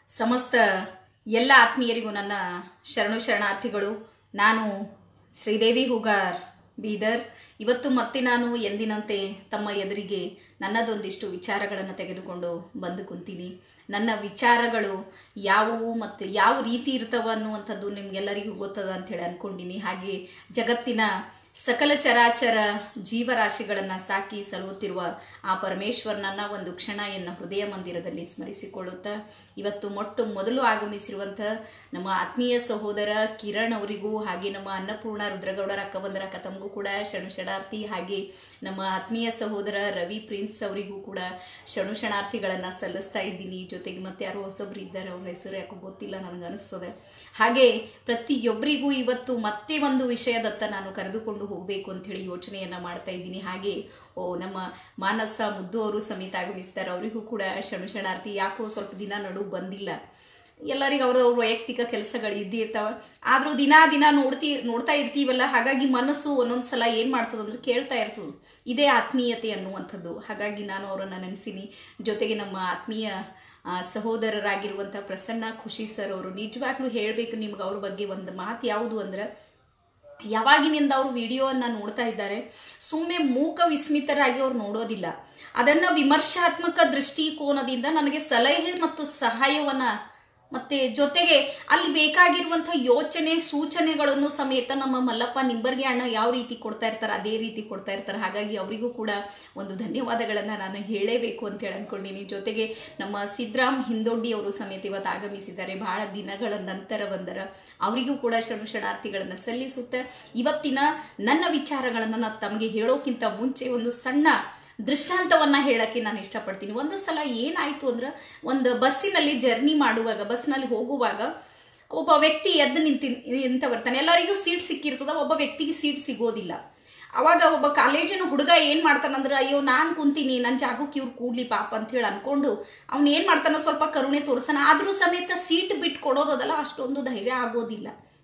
ಸಮಸ್ತ ಎಲ್ಲ ಆತ್ಮೀಯರಿಗೂ ನನ್ನ ಶರಣು ಶರಣಾರ್ಥಿಗಳು ನಾನು ಶ್ರೀದೇವಿ ಹೂಗಾರ್ ಬೀದರ್ ಇವತ್ತು ಮತ್ತೆ ನಾನು ಎಂದಿನಂತೆ ತಮ್ಮ ಎದುರಿಗೆ ನನ್ನದೊಂದಿಷ್ಟು ವಿಚಾರಗಳನ್ನು ತೆಗೆದುಕೊಂಡು ಬಂದು ಕುಂತೀನಿ ನನ್ನ ವಿಚಾರಗಳು ಯಾವುವು ಮತ್ತು ಯಾವ ರೀತಿ ಇರ್ತವ ಅನ್ನುವಂಥದ್ದು ನಿಮ್ಗೆಲ್ಲರಿಗೂ ಗೊತ್ತದ ಅಂತೇಳಿ ಅನ್ಕೊಂಡಿನಿ ಹಾಗೆ ಜಗತ್ತಿನ ಸಕಲ ಚರಾಚರ ಜೀವರಾಶಿಗಳನ್ನು ಸಾಕಿ ಸಲುತ್ತಿರುವ ಆ ಪರಮೇಶ್ವರನನ್ನ ಒಂದು ಕ್ಷಣ ಎನ್ನ ಹೃದಯ ಮಂದಿರದಲ್ಲಿ ಸ್ಮರಿಸಿಕೊಳ್ಳುತ್ತಾ ಇವತ್ತು ಮೊಟ್ಟ ಮೊದಲು ಆಗಮಿಸಿರುವಂಥ ನಮ್ಮ ಆತ್ಮೀಯ ಸಹೋದರ ಕಿರಣ್ ಅವರಿಗೂ ಹಾಗೆ ನಮ್ಮ ಅನ್ನಪೂರ್ಣ ರುದ್ರಗೌಡರ ಅಕ್ಕ ಬಂದರ ಅಕ್ಕ ತಮಗೂ ಕೂಡ ಶರಣು ಶರಣಾರ್ಥಿ ಹಾಗೆ ನಮ್ಮ ಆತ್ಮೀಯ ಸಹೋದರ ರವಿ ಪ್ರಿನ್ಸ್ ಅವರಿಗೂ ಕೂಡ ಶರಣು ಶರಣಾರ್ಥಿಗಳನ್ನು ಸಲ್ಲಿಸ್ತಾ ಇದ್ದೀನಿ ಜೊತೆಗೆ ಮತ್ತೆ ಯಾರೋ ಹೊಸೊಬ್ರು ಇದ್ದಾರೆ ಅವ್ರ ಹೆಸರು ಯಾಕೋ ಗೊತ್ತಿಲ್ಲ ನನಗೆ ಅನಿಸ್ತದೆ ಹಾಗೆ ಪ್ರತಿಯೊಬ್ಬರಿಗೂ ಇವತ್ತು ಮತ್ತೆ ಒಂದು ವಿಷಯದತ್ತ ನಾನು ಕರೆದುಕೊಂಡು ಹೋಗಬೇಕು ಅಂತ ಹೇಳಿ ಯೋಚನೆಯನ್ನ ಮಾಡ್ತಾ ಇದ್ದೀನಿ ಹಾಗೆ ಓ ನಮ್ಮ ಮಾನಸ ಮುದ್ದು ಅವರು ಸಮೇತ ಆಗಮಿಸ್ತಾರೆ ಅವರಿಗೂ ಕೂಡ ಶರಣು ಶರಣಾರ್ಥಿ ಯಾಕೋ ಸ್ವಲ್ಪ ದಿನ ನಡು ಬಂದಿಲ್ಲ ಎಲ್ಲರಿಗೂ ಅವ್ರ ಅವ್ರ ವೈಯಕ್ತಿಕ ಕೆಲಸಗಳು ಇದ್ದೇ ಇರ್ತಾವ ಆದ್ರೂ ದಿನಾ ದಿನ ನೋಡ್ತಿ ನೋಡ್ತಾ ಇರ್ತೀವಲ್ಲ ಹಾಗಾಗಿ ಮನಸ್ಸು ಒಂದೊಂದ್ಸಲ ಏನ್ ಮಾಡ್ತದ ಅಂದ್ರೆ ಕೇಳ್ತಾ ಇರ್ತದೆ ಇದೇ ಆತ್ಮೀಯತೆ ಅನ್ನುವಂಥದ್ದು ಹಾಗಾಗಿ ನಾನು ಅವರನ್ನ ನೆನೆಸಿನಿ ಜೊತೆಗೆ ನಮ್ಮ ಆತ್ಮೀಯ ಆ, ಸಹೋದರರಾಗಿರುವಂಥ ಪ್ರಸನ್ನ ಖುಷಿ ಸರ್ ಅವರು ನಿಜವಾಗ್ಲೂ ಹೇಳಬೇಕು ನಿಮ್ಗೆ ಅವ್ರ ಬಗ್ಗೆ ಒಂದು ಮಾತು ಯಾವುದು ಅಂದ್ರೆ ಯಾವಾಗಿನಿಂದ ಅವರು ವಿಡಿಯೋವನ್ನು ನೋಡ್ತಾ ಇದ್ದಾರೆ ಸುಮ್ಮನೆ ಮೂಕ ವಿಸ್ಮಿತರಾಗಿ ಅವ್ರು ನೋಡೋದಿಲ್ಲ ಅದನ್ನ ವಿಮರ್ಶಾತ್ಮಕ ದೃಷ್ಟಿಕೋನದಿಂದ ನನಗೆ ಸಲಹೆ ಮತ್ತು ಸಹಾಯವನ್ನ ಮತ್ತೆ ಜೊತೆಗೆ ಅಲ್ಲಿ ಬೇಕಾಗಿರುವಂತಹ ಯೋಚನೆ ಸೂಚನೆಗಳನ್ನು ಸಮೇತ ನಮ್ಮ ಮಲ್ಲಪ್ಪ ನಿಂಬರ್ಗೆ ಅಣ್ಣ ಯಾವ ರೀತಿ ಕೊಡ್ತಾ ಇರ್ತಾರೆ ಅದೇ ರೀತಿ ಕೊಡ್ತಾ ಇರ್ತಾರೆ ಹಾಗಾಗಿ ಅವರಿಗೂ ಕೂಡ ಒಂದು ಧನ್ಯವಾದಗಳನ್ನ ನಾನು ಹೇಳಲೇಬೇಕು ಅಂತ ಹೇಳಿ ಅನ್ಕೊಂಡಿನಿ ಜೊತೆಗೆ ನಮ್ಮ ಸಿದ್ರಾಮ್ ಹಿಂದೊಡ್ಡಿ ಅವರು ಸಮೇತ ಇವತ್ತು ಆಗಮಿಸಿದ್ದಾರೆ ಬಹಳ ದಿನಗಳ ನಂತರ ಬಂದರ ಅವರಿಗೂ ಕೂಡ ಶರಣು ಶರಣಾರ್ಥಿಗಳನ್ನ ಸಲ್ಲಿಸುತ್ತೆ ಇವತ್ತಿನ ನನ್ನ ವಿಚಾರಗಳನ್ನ ನಾನು ತಮಗೆ ಹೇಳೋಕ್ಕಿಂತ ಮುಂಚೆ ಒಂದು ಸಣ್ಣ ದೃಷ್ಟಾಂತವನ್ನ ಹೇಳಕ್ಕೆ ನಾನು ಇಷ್ಟಪಡ್ತೀನಿ ಒಂದು ಸಲ ಏನಾಯ್ತು ಅಂದ್ರೆ ಒಂದು ಬಸ್ಸಿನಲ್ಲಿ ಜರ್ನಿ ಮಾಡುವಾಗ ಬಸ್ನಲ್ಲಿ ಹೋಗುವಾಗ ಒಬ್ಬ ವ್ಯಕ್ತಿ ಎದ್ದು ನಿಂತಿ ನಿಂತ ಬರ್ತಾನೆ ಎಲ್ಲರಿಗೂ ಸೀಟ್ ಸಿಕ್ಕಿರ್ತದ ಒಬ್ಬ ವ್ಯಕ್ತಿಗೆ ಸೀಟ್ ಸಿಗೋದಿಲ್ಲ ಅವಾಗ ಒಬ್ಬ ಕಾಲೇಜಿನ ಹುಡುಗ ಏನ್ ಮಾಡ್ತಾನಂದ್ರೆ ಅಯ್ಯೋ ನಾನ್ ಕುಂತೀನಿ ನನ್ನ ಜಾಗಕ್ಕೆ ಇವ್ರು ಕೂಡ್ಲಿ ಪಾಪ ಅಂತ ಹೇಳಿ ಅನ್ಕೊಂಡು ಅವ್ನು ಏನ್ ಮಾಡ್ತಾನೋ ಸ್ವಲ್ಪ ಕರುಣೆ ತೋರ್ಸನ ಆದ್ರೂ ಸಮೇತ ಸೀಟ್ ಬಿಟ್ಟು ಕೊಡೋದಲ್ಲ ಅಷ್ಟೊಂದು ಧೈರ್ಯ ಆಗೋದಿಲ್ಲ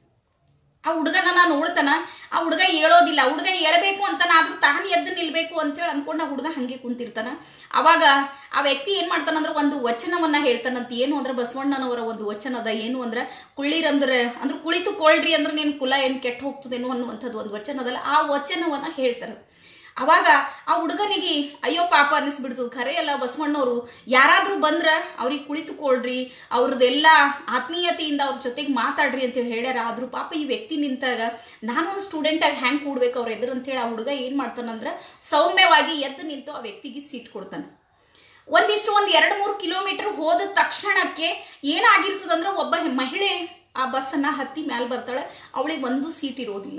ಆ ಹುಡುಗನ ನಾನು ನೋಡ್ತಾನ ಆ ಹುಡುಗ ಹೇಳೋದಿಲ್ಲ ಆ ಹುಡುಗ ಹೇಳ್ಬೇಕು ಅಂತಾನ ಆದ್ರೂ ತಾನು ಎದ್ದು ನಿಲ್ಬೇಕು ಅಂತೇಳಿ ಅನ್ಕೊಂಡು ಆ ಹುಡುಗ ಹಂಗೆ ಕುಂತಿರ್ತಾನ ಅವಾಗ ಆ ವ್ಯಕ್ತಿ ಏನ್ ಮಾಡ್ತಾನಂದ್ರೆ ಒಂದು ವಚನವನ್ನ ಹೇಳ್ತಾನಂತ ಏನು ಅಂದ್ರೆ ಬಸವಣ್ಣನವರ ಒಂದು ವಚನ ಅದ ಏನು ಅಂದ್ರೆ ಕುಳ್ಳಿರಂದ್ರೆ ಅಂದ್ರೆ ಕುಳಿತುಕೊಳ್ರಿ ಅಂದ್ರೆ ನಿನ್ ಕುಲ ಏನ್ ಕೆಟ್ಟ ಹೋಗ್ತದೇನೋ ಅನ್ನುವಂಥದ್ದು ಒಂದು ವಚನ ಅದಲ್ಲ ಆ ವಚನವನ್ನ ಹೇಳ್ತಾರೆ ಅವಾಗ ಆ ಹುಡುಗನಿಗೆ ಅಯ್ಯೋ ಪಾಪ ಅನ್ನಿಸ್ಬಿಡ್ತು ಖರೆ ಅಲ್ಲ ಬಸವಣ್ಣವರು ಯಾರಾದ್ರೂ ಬಂದ್ರ ಅವ್ರಿಗೆ ಕುಳಿತುಕೊಳ್ರಿ ಅವ್ರದ್ದೆಲ್ಲ ಆತ್ಮೀಯತೆಯಿಂದ ಅವ್ರ ಜೊತೆಗೆ ಮಾತಾಡ್ರಿ ಅಂತೇಳಿ ಹೇಳ್ಯಾರ ಆದ್ರೂ ಪಾಪ ಈ ವ್ಯಕ್ತಿ ನಿಂತಾಗ ನಾನೊಂದು ಸ್ಟೂಡೆಂಟ್ ಆಗಿ ಹ್ಯಾಂಗ್ ಕೂಡ್ಬೇಕು ಅವ್ರ ಎದುರು ಅಂತೇಳಿ ಆ ಹುಡುಗ ಏನ್ ಮಾಡ್ತಾನಂದ್ರ ಸೌಮ್ಯವಾಗಿ ಎದ್ದು ನಿಂತು ಆ ವ್ಯಕ್ತಿಗೆ ಸೀಟ್ ಕೊಡ್ತಾನೆ ಒಂದಿಷ್ಟು ಒಂದ್ ಎರಡು ಮೂರು ಕಿಲೋಮೀಟರ್ ಹೋದ ತಕ್ಷಣಕ್ಕೆ ಏನಾಗಿರ್ತದಂದ್ರೆ ಒಬ್ಬ ಮಹಿಳೆ ಆ ಬಸ್ಸನ್ನ ಹತ್ತಿ ಮ್ಯಾಲ್ ಬರ್ತಾಳೆ ಅವಳಿಗೆ ಒಂದು ಸೀಟ್ ಇರೋದಿಲ್ಲ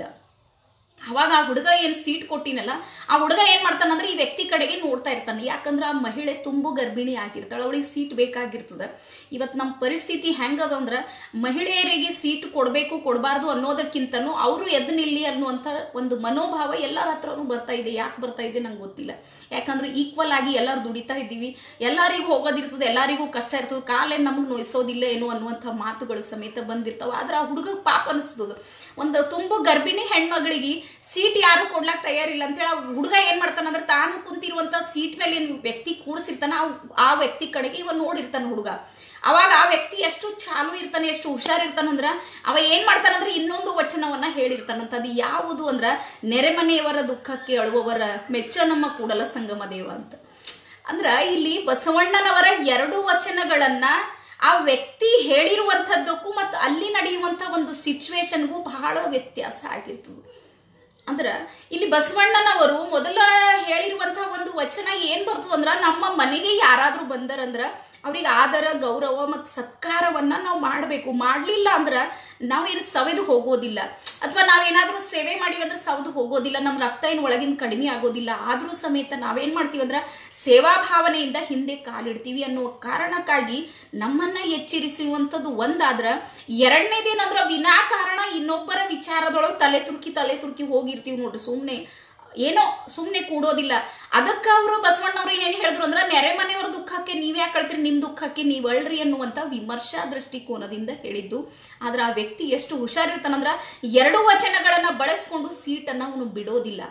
ಅವಾಗ ಆ ಹುಡುಗ ಏನ್ ಸೀಟ್ ಕೊಟ್ಟಿನಲ್ಲ ಆ ಹುಡುಗ ಏನ್ ಮಾಡ್ತಾನಂದ್ರೆ ಈ ವ್ಯಕ್ತಿ ಕಡೆಗೆ ನೋಡ್ತಾ ಇರ್ತಾನೆ ಯಾಕಂದ್ರೆ ಆ ಮಹಿಳೆ ತುಂಬು ಗರ್ಭಿಣಿ ಆಗಿರ್ತಾಳೆ ಅವಳಿಗೆ ಸೀಟ್ ಬೇಕಾಗಿರ್ತದ ಇವತ್ತು ನಮ್ಮ ಪರಿಸ್ಥಿತಿ ಹೆಂಗದಂದ್ರ ಮಹಿಳೆಯರಿಗೆ ಸೀಟ್ ಕೊಡಬೇಕು ಕೊಡಬಾರ್ದು ಅನ್ನೋದಕ್ಕಿಂತನೂ ಅವರು ಎದ್ದು ನಿಲ್ಲಿ ಅನ್ನುವಂಥ ಒಂದು ಮನೋಭಾವ ಎಲ್ಲರ ಹತ್ರನೂ ಬರ್ತಾ ಇದೆ ಯಾಕೆ ಬರ್ತಾ ಇದೆ ನಂಗೆ ಗೊತ್ತಿಲ್ಲ ಯಾಕಂದ್ರೆ ಈಕ್ವಲ್ ಆಗಿ ಎಲ್ಲರೂ ದುಡಿತಾ ಇದ್ದೀವಿ ಎಲ್ಲರಿಗೂ ಹೋಗೋದಿರ್ತದೆ ಎಲ್ಲರಿಗೂ ಕಷ್ಟ ಇರ್ತದೆ ಕಾಲೇನು ನಮಗೆ ನೋಯಿಸೋದಿಲ್ಲ ಏನು ಅನ್ನುವಂಥ ಮಾತುಗಳು ಸಮೇತ ಬಂದಿರ್ತಾವ ಆದ್ರೆ ಆ ಹುಡುಗ ಪಾಪ ಅನಿಸ್ತದ ಒಂದು ತುಂಬು ಗರ್ಭಿಣಿ ಹೆಣ್ಮಗಳಿಗೆ ಸೀಟ್ ಯಾರು ಕೊಡ್ಲಾಕ್ ತಯಾರಿಲ್ಲ ಅಂತ ಹೇಳಿ ಆ ಹುಡುಗ ಏನ್ ಮಾಡ್ತಾನಂದ್ರೆ ತಾನು ಕುಂತಿರುವಂತ ಸೀಟ್ ಮೇಲೆ ಏನ್ ವ್ಯಕ್ತಿ ಕೂಡಿಸಿರ್ತಾನ ಆ ವ್ಯಕ್ತಿ ಕಡೆಗೆ ಇವ ನೋಡಿರ್ತಾನ ಹುಡುಗ ಅವಾಗ ಆ ವ್ಯಕ್ತಿ ಎಷ್ಟು ಚಾಲು ಇರ್ತಾನೆ ಎಷ್ಟು ಹುಷಾರಿರ್ತಾನಂದ್ರ ಅವ ಏನ್ ಮಾಡ್ತಾನಂದ್ರೆ ಇನ್ನೊಂದು ವಚನವನ್ನ ಹೇಳಿರ್ತಾನಂತ ಅದು ಯಾವುದು ಅಂದ್ರ ನೆರೆಮನೆಯವರ ದುಃಖಕ್ಕೆ ಅಳುವವರ ಮೆಚ್ಚ ನಮ್ಮ ಕೂಡಲ ಸಂಗಮ ದೇವ ಅಂತ ಅಂದ್ರ ಇಲ್ಲಿ ಬಸವಣ್ಣನವರ ಎರಡು ವಚನಗಳನ್ನ ಆ ವ್ಯಕ್ತಿ ಹೇಳಿರುವಂಥದ್ದಕ್ಕೂ ಮತ್ತು ಅಲ್ಲಿ ನಡೆಯುವಂಥ ಒಂದು ಸಿಚುವೇಶನ್ಗೂ ಬಹಳ ವ್ಯತ್ಯಾಸ ಆಗಿರ್ತದೆ ಅಂದ್ರ ಇಲ್ಲಿ ಬಸವಣ್ಣನವರು ಮೊದಲ ಹೇಳಿರುವಂತಹ ಒಂದು ವಚನ ಏನ್ ಬರ್ತದಂದ್ರ ನಮ್ಮ ಮನೆಗೆ ಯಾರಾದ್ರೂ ಬಂದರಂದ್ರ ಅವ್ರಿಗೆ ಆದರ ಗೌರವ ಮತ್ತು ಸತ್ಕಾರವನ್ನ ನಾವು ಮಾಡಬೇಕು ಮಾಡ್ಲಿಲ್ಲ ಅಂದ್ರ ನಾವೇನು ಸವೆದು ಹೋಗೋದಿಲ್ಲ ಅಥವಾ ನಾವೇನಾದ್ರೂ ಸೇವೆ ಮಾಡಿವಿ ಅಂದ್ರೆ ಸವೆದು ಹೋಗೋದಿಲ್ಲ ನಮ್ಮ ರಕ್ತ ಏನು ಒಳಗಿಂದ ಕಡಿಮೆ ಆಗೋದಿಲ್ಲ ಆದ್ರೂ ಸಮೇತ ನಾವೇನ್ ಮಾಡ್ತೀವಿ ಅಂದ್ರ ಸೇವಾ ಭಾವನೆಯಿಂದ ಹಿಂದೆ ಕಾಲಿಡ್ತೀವಿ ಅನ್ನುವ ಕಾರಣಕ್ಕಾಗಿ ನಮ್ಮನ್ನ ಎಚ್ಚರಿಸುವಂಥದ್ದು ಒಂದಾದ್ರ ಎರಡನೇದೇನಂದ್ರ ವಿನಾಕಾರಣ ಇನ್ನೊಬ್ಬರ ವಿಚಾರದೊಳಗೆ ತಲೆ ತುರ್ಕಿ ತಲೆ ತುರ್ಕಿ ಹೋಗಿರ್ತೀವಿ ನೋಡ್ರಿ ಸುಮ್ಮನೆ ಏನೋ ಸುಮ್ಮನೆ ಕೂಡೋದಿಲ್ಲ ಅದಕ್ಕೆ ಅವರು ಬಸವಣ್ಣವ್ರು ಏನ್ ಹೇಳಿದ್ರು ಅಂದ್ರೆ ನೆರೆ ಮನೆಯವ್ರ ದುಃಖಕ್ಕೆ ನೀವ್ ಯಾಕೆ ಕಳ್ತೀರಿ ನಿಮ್ ದುಃಖಕ್ಕೆ ನೀವ್ ಅಳ್ರಿ ಅನ್ನುವಂತ ವಿಮರ್ಶಾ ದೃಷ್ಟಿಕೋನದಿಂದ ಹೇಳಿದ್ದು ಆದ್ರೆ ಆ ವ್ಯಕ್ತಿ ಎಷ್ಟು ಹುಷಾರಿರ್ತಾನಂದ್ರ ಎರಡು ವಚನಗಳನ್ನ ಬಳಸ್ಕೊಂಡು ಸೀಟನ್ನ ಅವನು ಬಿಡೋದಿಲ್ಲ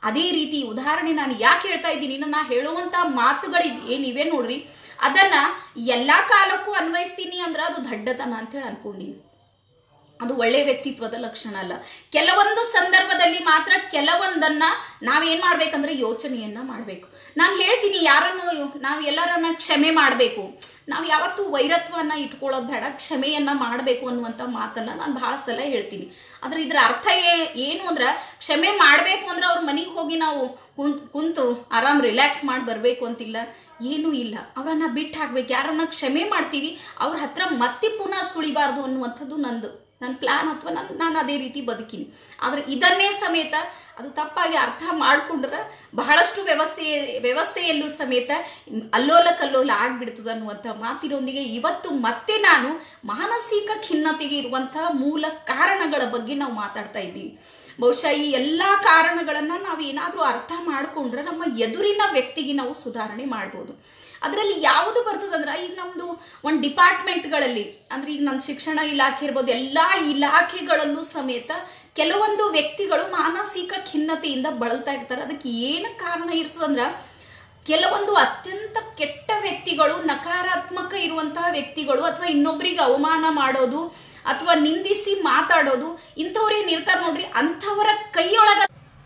ಅದೇ ರೀತಿ ಉದಾಹರಣೆ ನಾನು ಯಾಕೆ ಹೇಳ್ತಾ ಇದ್ದೀನಿ ನಾ ಹೇಳುವಂತ ಮಾತುಗಳು ಏನಿವೆ ನೋಡ್ರಿ ಅದನ್ನ ಎಲ್ಲಾ ಕಾಲಕ್ಕೂ ಅನ್ವಯಿಸ್ತೀನಿ ಅಂದ್ರೆ ಅದು ದಡ್ಡತನ ಅಂತ ಹೇಳಿ ಅನ್ಕೊಂಡಿನಿ ಅದು ಒಳ್ಳೆ ವ್ಯಕ್ತಿತ್ವದ ಲಕ್ಷಣ ಅಲ್ಲ ಕೆಲವೊಂದು ಸಂದರ್ಭದಲ್ಲಿ ಮಾತ್ರ ಕೆಲವೊಂದನ್ನ ನಾವೇನ್ ಮಾಡ್ಬೇಕಂದ್ರೆ ಯೋಚನೆಯನ್ನ ಮಾಡ್ಬೇಕು ನಾನು ಹೇಳ್ತೀನಿ ಯಾರನ್ನು ನಾವು ಎಲ್ಲರನ್ನ ಕ್ಷಮೆ ಮಾಡ್ಬೇಕು ನಾವು ಯಾವತ್ತೂ ವೈರತ್ವನ ಇಟ್ಕೊಳ್ಳೋದು ಬೇಡ ಕ್ಷಮೆಯನ್ನ ಮಾಡಬೇಕು ಅನ್ನುವಂಥ ಮಾತನ್ನ ನಾನು ಬಹಳ ಸಲ ಹೇಳ್ತೀನಿ ಆದ್ರೆ ಇದ್ರ ಅರ್ಥ ಏ- ಏನು ಅಂದ್ರ ಕ್ಷಮೆ ಮಾಡಬೇಕು ಅಂದ್ರೆ ಅವ್ರ ಮನೆಗೆ ಹೋಗಿ ನಾವು ಕುಂತ್ ಕುಂತು ಆರಾಮ್ ರಿಲ್ಯಾಕ್ಸ್ ಮಾಡಿ ಬರಬೇಕು ಅಂತಿಲ್ಲ ಏನೂ ಇಲ್ಲ ಅವರನ್ನ ಬಿಟ್ಟು ಹಾಕ್ಬೇಕು ಯಾರನ್ನ ಕ್ಷಮೆ ಮಾಡ್ತೀವಿ ಅವ್ರ ಹತ್ರ ಮತ್ತೆ ಪುನಃ ಸುಳಿಬಾರ್ದು ಅನ್ನುವಂಥದ್ದು ನಂದು ನನ್ನ ಪ್ಲಾನ್ ಅಥವಾ ನಾನು ನಾನು ಅದೇ ರೀತಿ ಬದುಕಿನಿ ಆದ್ರೆ ಇದನ್ನೇ ಸಮೇತ ಅದು ತಪ್ಪಾಗಿ ಅರ್ಥ ಮಾಡ್ಕೊಂಡ್ರೆ ಬಹಳಷ್ಟು ವ್ಯವಸ್ಥೆ ವ್ಯವಸ್ಥೆಯಲ್ಲೂ ಸಮೇತ ಅಲ್ಲೋಲ ಕಲ್ಲೋಲ ಆಗ್ಬಿಡ್ತದ ಅನ್ನುವಂಥ ಮಾತಿನೊಂದಿಗೆ ಇವತ್ತು ಮತ್ತೆ ನಾನು ಮಾನಸಿಕ ಖಿನ್ನತೆಗೆ ಇರುವಂತಹ ಮೂಲ ಕಾರಣಗಳ ಬಗ್ಗೆ ನಾವು ಮಾತಾಡ್ತಾ ಇದ್ದೀವಿ ಬಹುಶಃ ಈ ಎಲ್ಲಾ ಕಾರಣಗಳನ್ನ ನಾವು ಏನಾದ್ರೂ ಅರ್ಥ ಮಾಡ್ಕೊಂಡ್ರೆ ನಮ್ಮ ಎದುರಿನ ವ್ಯಕ್ತಿಗೆ ನಾವು ಸುಧಾರಣೆ ಮಾಡ್ಬೋದು ಅದರಲ್ಲಿ ಯಾವುದು ಬರ್ತದಂದ್ರೆ ಈಗ ನಮ್ದು ಒಂದು ಡಿಪಾರ್ಟ್ಮೆಂಟ್ಗಳಲ್ಲಿ ಅಂದ್ರೆ ಈಗ ನಮ್ಮ ಶಿಕ್ಷಣ ಇಲಾಖೆ ಇರ್ಬೋದು ಎಲ್ಲಾ ಇಲಾಖೆಗಳಲ್ಲೂ ಸಮೇತ ಕೆಲವೊಂದು ವ್ಯಕ್ತಿಗಳು ಮಾನಸಿಕ ಖಿನ್ನತೆಯಿಂದ ಬಳಲ್ತಾ ಇರ್ತಾರೆ ಅದಕ್ಕೆ ಏನು ಕಾರಣ ಇರ್ತದಂದ್ರ ಕೆಲವೊಂದು ಅತ್ಯಂತ ಕೆಟ್ಟ ವ್ಯಕ್ತಿಗಳು ನಕಾರಾತ್ಮಕ ಇರುವಂತಹ ವ್ಯಕ್ತಿಗಳು ಅಥವಾ ಇನ್ನೊಬ್ಬರಿಗೆ ಅವಮಾನ ಮಾಡೋದು ಅಥವಾ ನಿಂದಿಸಿ ಮಾತಾಡೋದು ಇಂಥವ್ರೇನ್ ಇರ್ತಾರ ನೋಡ್ರಿ ಅಂಥವರ ಕೈಯೊಳಗ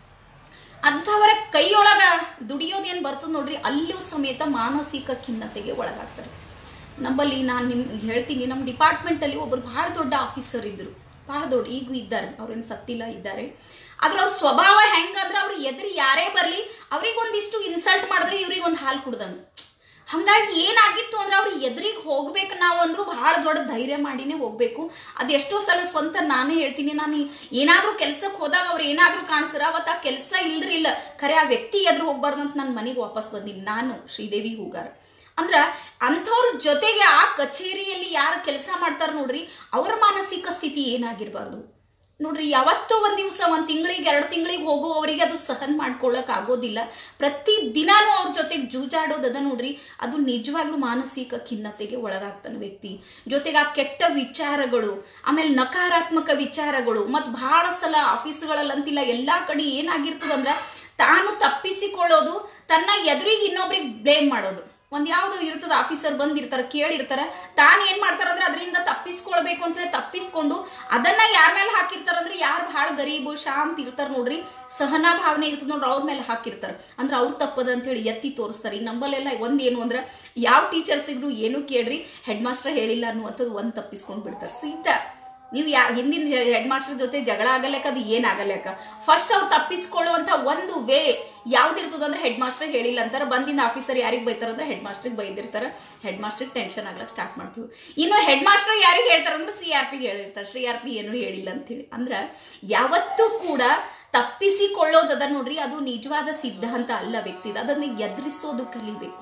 ಅಂಥವರ ಕೈಯೊಳಗ ದುಡಿಯೋದೇನ್ ಬರ್ತದ ನೋಡ್ರಿ ಅಲ್ಲೂ ಸಮೇತ ಮಾನಸಿಕ ಖಿನ್ನತೆಗೆ ಒಳಗಾಗ್ತಾರೆ ನಮ್ಮಲ್ಲಿ ನಾನು ನಿಮ್ಗೆ ಹೇಳ್ತೀನಿ ನಮ್ಮ ಡಿಪಾರ್ಟ್ಮೆಂಟ್ ಅಲ್ಲಿ ಒಬ್ರು ಬಹಳ ದೊಡ್ಡ ಆಫೀಸರ್ ಇದ್ರು ಬಹಳ ದೊಡ್ಡ ಈಗೂ ಇದ್ದಾರೆ ಅವ್ರೇನು ಸತ್ತಿಲ್ಲ ಇದ್ದಾರೆ ಆದ್ರೆ ಅವ್ರ ಸ್ವಭಾವ ಹೆಂಗಂದ್ರೆ ಅವ್ರ ಎದುರು ಯಾರೇ ಬರ್ಲಿ ಅವ್ರಿಗೆ ಒಂದಿಷ್ಟು ಇನ್ಸಲ್ಟ್ ಮಾಡಿದ್ರೆ ಇವ್ರಿಗೆ ಒಂದು ಹಾಲು ಕುಡ್ದಂಗ ಹಂಗಾಗಿ ಏನಾಗಿತ್ತು ಅಂದ್ರೆ ಅವ್ರ ಎದುರಿಗೆ ಹೋಗ್ಬೇಕು ನಾವು ಅಂದ್ರೂ ಬಹಳ ದೊಡ್ಡ ಧೈರ್ಯ ಮಾಡಿನೇ ಹೋಗ್ಬೇಕು ಅದು ಎಷ್ಟೋ ಸಲ ಸ್ವಂತ ನಾನೇ ಹೇಳ್ತೀನಿ ನಾನು ಏನಾದ್ರೂ ಕೆಲ್ಸಕ್ಕೆ ಹೋದಾಗ ಅವ್ರು ಏನಾದ್ರೂ ಕಾಣಿಸ್ರ ಅವತ್ತು ಆ ಕೆಲಸ ಇಲ್ದ್ರಿ ಇಲ್ಲ ಖರೆ ಆ ವ್ಯಕ್ತಿ ಎದುರು ಹೋಗ್ಬಾರ್ದು ಅಂತ ನನ್ನ ಮನೆಗೆ ವಾಪಸ್ ಬಂದೀನಿ ನಾನು ಶ್ರೀದೇವಿ ಹೂಗಾರ ಅಂದ್ರ ಅಂಥವ್ರ ಜೊತೆಗೆ ಆ ಕಚೇರಿಯಲ್ಲಿ ಯಾರು ಕೆಲಸ ಮಾಡ್ತಾರ ನೋಡ್ರಿ ಅವ್ರ ಮಾನಸಿಕ ಸ್ಥಿತಿ ಏನಾಗಿರ್ಬಾರ್ದು ನೋಡ್ರಿ ಯಾವತ್ತೋ ಒಂದ್ ದಿವಸ ಒಂದ್ ತಿಂಗಳಿಗೆ ಎರಡು ತಿಂಗಳಿಗೆ ಹೋಗುವವರಿಗೆ ಅದು ಸಹನ್ ಮಾಡ್ಕೊಳಕ್ ಆಗೋದಿಲ್ಲ ಪ್ರತಿ ದಿನಾನು ಅವ್ರ ಜೊತೆಗೆ ಜೂಜಾಡೋದದ ನೋಡ್ರಿ ಅದು ನಿಜವಾಗ್ಲೂ ಮಾನಸಿಕ ಖಿನ್ನತೆಗೆ ಒಳಗಾಗ್ತಾನೆ ವ್ಯಕ್ತಿ ಜೊತೆಗೆ ಆ ಕೆಟ್ಟ ವಿಚಾರಗಳು ಆಮೇಲೆ ನಕಾರಾತ್ಮಕ ವಿಚಾರಗಳು ಮತ್ ಬಹಳ ಸಲ ಆಫೀಸ್ಗಳಲ್ಲಂತಿಲ್ಲ ಎಲ್ಲಾ ಕಡೆ ಏನಾಗಿರ್ತದಂದ್ರ ತಾನು ತಪ್ಪಿಸಿಕೊಳ್ಳೋದು ತನ್ನ ಎದುರಿಗೆ ಇನ್ನೊಬ್ರಿಗೆ ಬ್ಲೇಮ್ ಮಾಡೋದು ಒಂದ್ ಯಾವ್ದೋ ಇರ್ತದ ಆಫೀಸರ್ ಬಂದಿರ್ತಾರ ಕೇಳಿರ್ತಾರ ತಾನ್ ಏನ್ ಮಾಡ್ತಾರಂದ್ರೆ ಅದರಿಂದ ತಪ್ಪಿಸ್ಕೊಳ್ಬೇಕು ಅಂತ ಹೇಳಿ ತಪ್ಪಿಸ್ಕೊಂಡು ಅದನ್ನ ಯಾರ ಮೇಲೆ ಹಾಕಿರ್ತಾರ ಅಂದ್ರೆ ಯಾರು ಬಹಳ ಗರೀಬು ಶಾಂತ ಇರ್ತಾರ ನೋಡ್ರಿ ಸಹನಾ ಭಾವನೆ ಇರ್ತದ ನೋಡ್ರಿ ಅವ್ರ ಮೇಲೆ ಹಾಕಿರ್ತಾರ ಅಂದ್ರೆ ಅವ್ರು ತಪ್ಪದ ಅಂತ ಹೇಳಿ ಎತ್ತಿ ತೋರಿಸ್ತಾರೆ ಈ ನಂಬಲ್ಲೆಲ್ಲ ಒಂದ್ ಏನು ಅಂದ್ರೆ ಯಾವ ಟೀಚರ್ಸಿಗೂ ಏನು ಕೇಳ್ರಿ ಹೆಡ್ ಮಾಸ್ಟರ್ ಹೇಳಿಲ್ಲ ಅನ್ನುವಂಥದ್ದು ಒಂದ್ ತಪ್ಪಿಸ್ಕೊಂಡ್ ಬಿಡ್ತಾರೆ ಸೀತಾ ನೀವು ಯಾ ಹಿಂದಿನ ಹೆಡ್ ಮಾಸ್ಟರ್ ಜೊತೆ ಜಗಳ ಆಗಲೇಕ ಅದು ಏನಾಗಲೇಕ ಫಸ್ಟ್ ಅವ್ರು ತಪ್ಪಿಸ್ಕೊಳ್ಳುವಂತ ಒಂದು ವೇ ಯಾವ್ದಿರ್ತದ ಅಂದ್ರೆ ಹೆಡ್ ಮಾಸ್ಟರ್ ಹೇಳಿಲ್ಲ ಅಂತಾರೆ ಬಂದಿನ ಆಫೀಸರ್ ಯಾರಿಗೆ ಬೈತಾರ ಅಂದ್ರೆ ಹೆಡ್ ಮಾಸ್ಟರ್ಗೆ ಬೈದಿರ್ತಾರ ಹೆಡ್ ಮಾಸ್ಟರ್ಗೆ ಟೆನ್ಷನ್ ಆಗ್ಲಕ್ ಸ್ಟಾರ್ಟ್ ಮಾಡ್ತೀವಿ ಇನ್ನು ಹೆಡ್ ಮಾಸ್ಟರ್ ಯಾರಿಗೆ ಹೇಳ್ತಾರ ಅಂದ್ರೆ ಸಿ ಆರ್ ಪಿಗೆ ಹೇಳಿರ್ತಾರೆ ಶ್ರೀ ಆರ್ ಪಿ ಏನು ಹೇಳಿಲ್ಲ ಅಂತೇಳಿ ಅಂದ್ರ ಯಾವತ್ತೂ ಕೂಡ ತಪ್ಪಿಸಿಕೊಳ್ಳೋದದ ನೋಡ್ರಿ ಅದು ನಿಜವಾದ ಸಿದ್ಧಾಂತ ಅಲ್ಲ ವ್ಯಕ್ತಿದ ಅದನ್ನ ಎದುರಿಸೋದು ಕಲಿಬೇಕು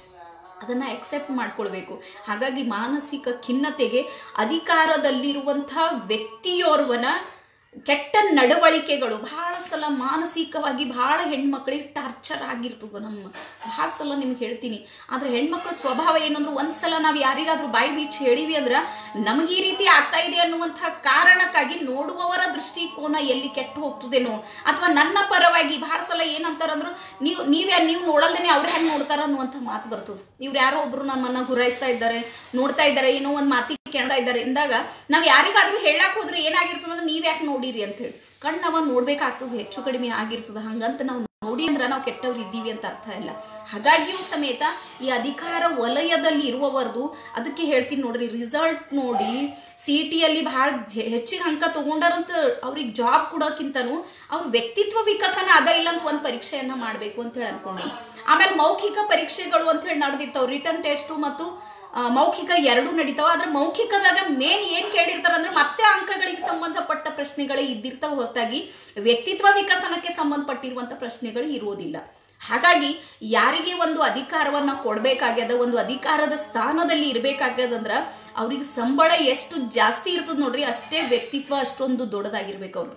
ಅದನ್ನ ಅಕ್ಸೆಪ್ಟ್ ಮಾಡ್ಕೊಳ್ಬೇಕು ಹಾಗಾಗಿ ಮಾನಸಿಕ ಖಿನ್ನತೆಗೆ ಅಧಿಕಾರದಲ್ಲಿರುವಂತಹ ವ್ಯಕ್ತಿಯೋರ್ವನ ಕೆಟ್ಟ ನಡವಳಿಕೆಗಳು ಬಹಳ ಸಲ ಮಾನಸಿಕವಾಗಿ ಬಹಳ ಹೆಣ್ಮಕ್ಳಿಗೆ ಟಾರ್ಚರ್ ಆಗಿರ್ತದ ನಮ್ಮ ಬಹಳ ಸಲ ನಿಮ್ಗೆ ಹೇಳ್ತೀನಿ ಆದ್ರೆ ಹೆಣ್ಮಕ್ಳ ಸ್ವಭಾವ ಏನಂದ್ರೆ ಒಂದ್ಸಲ ನಾವು ಯಾರಿಗಾದ್ರೂ ಬಾಯಿ ಬೀಚ್ ಹೇಳಿವಿ ಅಂದ್ರ ನಮಗೆ ಈ ರೀತಿ ಆಗ್ತಾ ಇದೆ ಅನ್ನುವಂತಹ ಕಾರಣಕ್ಕಾಗಿ ನೋಡುವವರ ದೃಷ್ಟಿಕೋನ ಎಲ್ಲಿ ಕೆಟ್ಟು ಹೋಗ್ತದೇನೋ ಅಥವಾ ನನ್ನ ಪರವಾಗಿ ಬಹಳ ಸಲ ಏನಂತಾರಂದ್ರು ನೀವು ನೀವೇ ನೀವು ನೋಡಲ್ದೇನೆ ಅವ್ರು ಹೆಂಗ್ ನೋಡ್ತಾರ ಅನ್ನುವಂಥ ಮಾತು ಬರ್ತದೆ ಇವ್ರು ಯಾರೋ ಒಬ್ರು ನಮ್ಮನ್ನ ಗುರಾಯಿಸ್ತಾ ಇದ್ದಾರೆ ನೋಡ್ತಾ ಇದ್ದಾರೆ ಏನೋ ಒಂದ್ ಮಾತಿಗೆ ಕೆಣಡ ಇದ್ದಾರೆ ಎಂದಾಗ ನಾವ್ ಯಾರಿಗಾದ್ರೂ ಹೇಳಕ್ ಹೋದ್ರೆ ಏನಾಗಿರ್ತದಂದ್ರೆ ನೀವ್ ಯಾಕೆ ನೋಡಿರಿ ಅಂತ ಹೇಳಿ ಕಣ್ಣವ ನೋಡ್ಬೇಕಾಗ್ತದೆ ಹೆಚ್ಚು ಕಡಿಮೆ ಆಗಿರ್ತದ ಹಂಗಂತ ನಾವು ನೋಡಿ ಅಂದ್ರ ನಾವು ಕೆಟ್ಟವ್ರು ಇದ್ದೀವಿ ಅಂತ ಅರ್ಥ ಇಲ್ಲ ಹಾಗಾಗಿಯೂ ಸಮೇತ ಈ ಅಧಿಕಾರ ವಲಯದಲ್ಲಿ ಇರುವವರದು ಅದಕ್ಕೆ ಹೇಳ್ತೀನಿ ನೋಡ್ರಿ ರಿಸಲ್ಟ್ ನೋಡಿ ಸಿ ಟಿಯಲ್ಲಿ ಬಹಳ ಹೆಚ್ಚಿಗೆ ಅಂಕ ತಗೊಂಡಾರಂತ ಅವ್ರಿಗೆ ಜಾಬ್ ಕೊಡೋಕ್ಕಿಂತನೂ ಅವ್ರ ವ್ಯಕ್ತಿತ್ವ ವಿಕಸನ ಅದ ಇಲ್ಲ ಅಂತ ಒಂದು ಪರೀಕ್ಷೆಯನ್ನ ಮಾಡಬೇಕು ಅಂತ ಹೇಳಿ ಅನ್ಕೊಂಡು ಆಮೇಲೆ ಮೌಖಿಕ ಪರೀಕ್ಷೆಗಳು ಅಂತ ಹೇಳಿ ನಡೆದಿರ್ತಾವ ರಿಟರ್ನ್ ಟೆಸ್ಟ್ ಮತ್ತು ಆ, ಮೌಖಿಕ ಎರಡು ನಡೀತಾವ ಆದ್ರೆ ಮೌಖಿಕದಾಗ ಮೇನ್ ಏನ್ ಕೇಳಿರ್ತಾರ ಅಂದ್ರೆ ಮತ್ತೆ ಅಂಕಗಳಿಗೆ ಸಂಬಂಧಪಟ್ಟ ಪ್ರಶ್ನೆಗಳೇ ಇದ್ದಿರ್ತಾವ ಹೊರತಾಗಿ ವ್ಯಕ್ತಿತ್ವ ವಿಕಸನಕ್ಕೆ ಸಂಬಂಧಪಟ್ಟಿರುವಂತ ಪ್ರಶ್ನೆಗಳು ಇರುವುದಿಲ್ಲ ಹಾಗಾಗಿ ಯಾರಿಗೆ ಒಂದು ಅಧಿಕಾರವನ್ನ ಕೊಡ್ಬೇಕಾಗ್ಯದ ಒಂದು ಅಧಿಕಾರದ ಸ್ಥಾನದಲ್ಲಿ ಇರ್ಬೇಕಾಗ್ಯದಂದ್ರ ಅವ್ರಿಗೆ ಸಂಬಳ ಎಷ್ಟು ಜಾಸ್ತಿ ಇರ್ತದ ನೋಡ್ರಿ ಅಷ್ಟೇ ವ್ಯಕ್ತಿತ್ವ ಅಷ್ಟೊಂದು ದೊಡ್ಡದಾಗಿರ್ಬೇಕು ಅವ್ರದ್ದು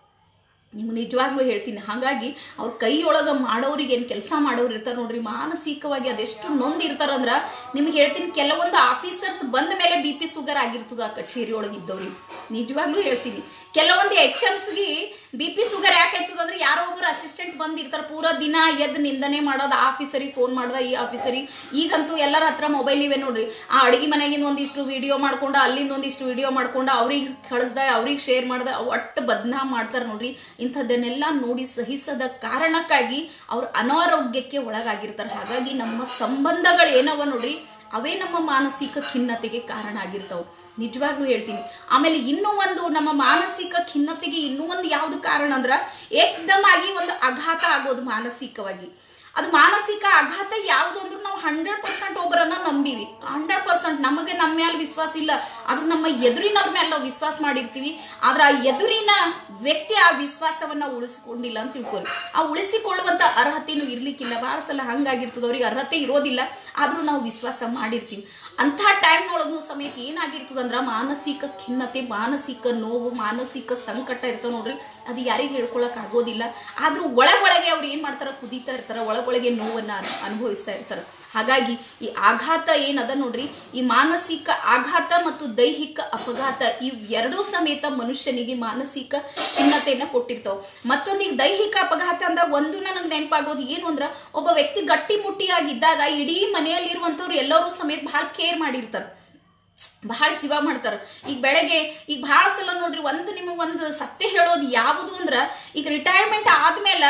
ನಿಮ್ಗೆ ನಿಜವಾಗ್ಲೂ ಹೇಳ್ತೀನಿ ಹಾಗಾಗಿ ಅವ್ರ ಕೈಯೊಳಗ ಮಾಡೋರಿಗೆ ಏನು ಕೆಲಸ ಮಾಡೋರು ಇರ್ತಾರೆ ನೋಡ್ರಿ ಮಾನಸಿಕವಾಗಿ ಅದೆಷ್ಟು ನೊಂದಿರ್ತಾರಂದ್ರ ನಿಮ್ಗೆ ಹೇಳ್ತೀನಿ ಕೆಲವೊಂದು ಆಫೀಸರ್ಸ್ ಬಂದ ಮೇಲೆ ಬಿ ಪಿ ಸುಗರ್ ಆಗಿರ್ತದ ಆ ಕಚೇರಿ ಒಳಗೆ ಇದ್ದವ್ರಿಗೆ ನಿಜವಾಗ್ಲೂ ಹೇಳ್ತೀನಿ ಕೆಲವೊಂದು ಎಚ್ ಎಮ್ಸ್ಗೆ ಬಿ ಪಿ ಶುಗರ್ ಯಾಕೆ ಹೆಚ್ಚುದು ಅಂದ್ರೆ ಯಾರೋ ಒಬ್ಬರು ಅಸಿಸ್ಟೆಂಟ್ ಬಂದಿರ್ತಾರೆ ಪೂರಾ ದಿನ ಎದ್ದು ನಿಂದನೆ ಮಾಡೋದು ಆ ಆಫೀಸರಿಗೆ ಫೋನ್ ಮಾಡ್ದ ಈ ಆಫೀಸರಿಗೆ ಈಗಂತೂ ಎಲ್ಲರ ಹತ್ರ ಮೊಬೈಲ್ ಇವೆ ನೋಡ್ರಿ ಆ ಅಡಿಗೆ ಮನೆಗಿಂದ ಒಂದಿಷ್ಟು ವಿಡಿಯೋ ಮಾಡ್ಕೊಂಡು ಅಲ್ಲಿಂದ ಒಂದಿಷ್ಟು ವಿಡಿಯೋ ಮಾಡ್ಕೊಂಡು ಅವ್ರಿಗೆ ಕಳಿಸ್ದ ಅವ್ರಿಗೆ ಶೇರ್ ಮಾಡ್ದ ಒಟ್ಟು ಬದ್ನಾಮ್ ಮಾಡ್ತಾರೆ ನೋಡ್ರಿ ಇಂಥದ್ದನ್ನೆಲ್ಲ ನೋಡಿ ಸಹಿಸದ ಕಾರಣಕ್ಕಾಗಿ ಅವ್ರು ಅನಾರೋಗ್ಯಕ್ಕೆ ಒಳಗಾಗಿರ್ತಾರೆ ಹಾಗಾಗಿ ನಮ್ಮ ಸಂಬಂಧಗಳು ಏನವ ನೋಡ್ರಿ ಅವೇ ನಮ್ಮ ಮಾನಸಿಕ ಖಿನ್ನತೆಗೆ ಕಾರಣ ಆಗಿರ್ತಾವೆ ನಿಜವಾಗ್ಲೂ ಹೇಳ್ತೀನಿ ಆಮೇಲೆ ಇನ್ನೂ ಒಂದು ನಮ್ಮ ಮಾನಸಿಕ ಖಿನ್ನತೆಗೆ ಇನ್ನೂ ಒಂದು ಯಾವ್ದು ಕಾರಣ ಅಂದ್ರ ಏಕ್ದಮ್ ಆಗಿ ಒಂದು ಆಘಾತ ಆಗೋದು ಮಾನಸಿಕವಾಗಿ ಅದು ಮಾನಸಿಕ ಆಘಾತ ಯಾವುದು ಅಂದ್ರೆ ನಾವು ಹಂಡ್ರೆಡ್ ಪರ್ಸೆಂಟ್ ಒಬ್ಬರನ್ನ ನಂಬಿವಿ ಹಂಡ್ರೆಡ್ ಪರ್ಸೆಂಟ್ ನಮಗೆ ನಮ್ಮ ಮೇಲೆ ವಿಶ್ವಾಸ ಇಲ್ಲ ಆದ್ರೂ ನಮ್ಮ ಎದುರಿನವ್ರ ಮೇಲೆ ನಾವು ವಿಶ್ವಾಸ ಮಾಡಿರ್ತೀವಿ ಆದ್ರೆ ಆ ಎದುರಿನ ವ್ಯಕ್ತಿ ಆ ವಿಶ್ವಾಸವನ್ನ ಉಳಿಸ್ಕೊಂಡಿಲ್ಲ ಅಂತ ತಿಳ್ಕೊಳ್ಳಿ ಆ ಉಳಿಸಿಕೊಳ್ಳುವಂತ ಅರ್ಹತೆನೂ ಇರ್ಲಿಕ್ಕಿಲ್ಲ ಬಹಳ ಸಲ ಹಂಗಾಗಿರ್ತದ ಅವ್ರಿಗೆ ಅರ್ಹತೆ ಇರೋದಿಲ್ಲ ಆದ್ರೂ ನಾವು ವಿಶ್ವಾಸ ಮಾಡಿರ್ತೀವಿ ಅಂಥ ಟೈಮ್ನೊಳಗೂ ಸಮೇತ ಏನಾಗಿರ್ತದ ಅಂದ್ರ ಮಾನಸಿಕ ಖಿನ್ನತೆ ಮಾನಸಿಕ ನೋವು ಮಾನಸಿಕ ಸಂಕಟ ಇರ್ತಾವ ನೋಡ್ರಿ ಅದು ಯಾರಿಗೆ ಹೇಳ್ಕೊಳಕ್ ಆಗೋದಿಲ್ಲ ಆದ್ರೂ ಒಳಗೊಳಗೆ ಅವ್ರು ಏನ್ ಮಾಡ್ತಾರ ಕುದೀತಾ ಇರ್ತಾರ ಒಳಗೊಳಗೆ ನೋವನ್ನ ಅನ್- ಅನುಭವಿಸ್ತಾ ಇರ್ತಾರ ಹಾಗಾಗಿ ಈ ಆಘಾತ ಏನದ ನೋಡ್ರಿ ಈ ಮಾನಸಿಕ ಆಘಾತ ಮತ್ತು ದೈಹಿಕ ಅಪಘಾತ ಇವ್ ಎರಡೂ ಸಮೇತ ಮನುಷ್ಯನಿಗೆ ಮಾನಸಿಕ ಖಿನ್ನತೆಯನ್ನ ಕೊಟ್ಟಿರ್ತಾವ ಮತ್ತೊಂದು ಈಗ ದೈಹಿಕ ಅಪಘಾತ ಅಂದಾಗ ಒಂದು ನನಗೆ ನೆನಪಾಗೋದು ಏನು ಅಂದ್ರ ಒಬ್ಬ ವ್ಯಕ್ತಿ ಗಟ್ಟಿ ಮುಟ್ಟಿಯಾಗಿದ್ದಾಗ ಇಡೀ ಮನೆಯಲ್ಲಿರುವಂತವ್ರು ಎಲ್ಲರೂ ಸಮೇತ ಬಹಳ ಕೇರ್ ಮಾಡಿರ್ತಾರೆ ಬಹಳ ಜೀವ ಮಾಡ್ತಾರ ಈಗ ಬೆಳಗ್ಗೆ ಈಗ ಬಹಳ ಸಲ ನೋಡ್ರಿ ಒಂದು ನಿಮಗೆ ಒಂದು ಸತ್ಯ ಹೇಳೋದು ಯಾವುದು ಅಂದ್ರ ಈಗ ರಿಟೈರ್ಮೆಂಟ್ ಆದ್ಮೇಲೆ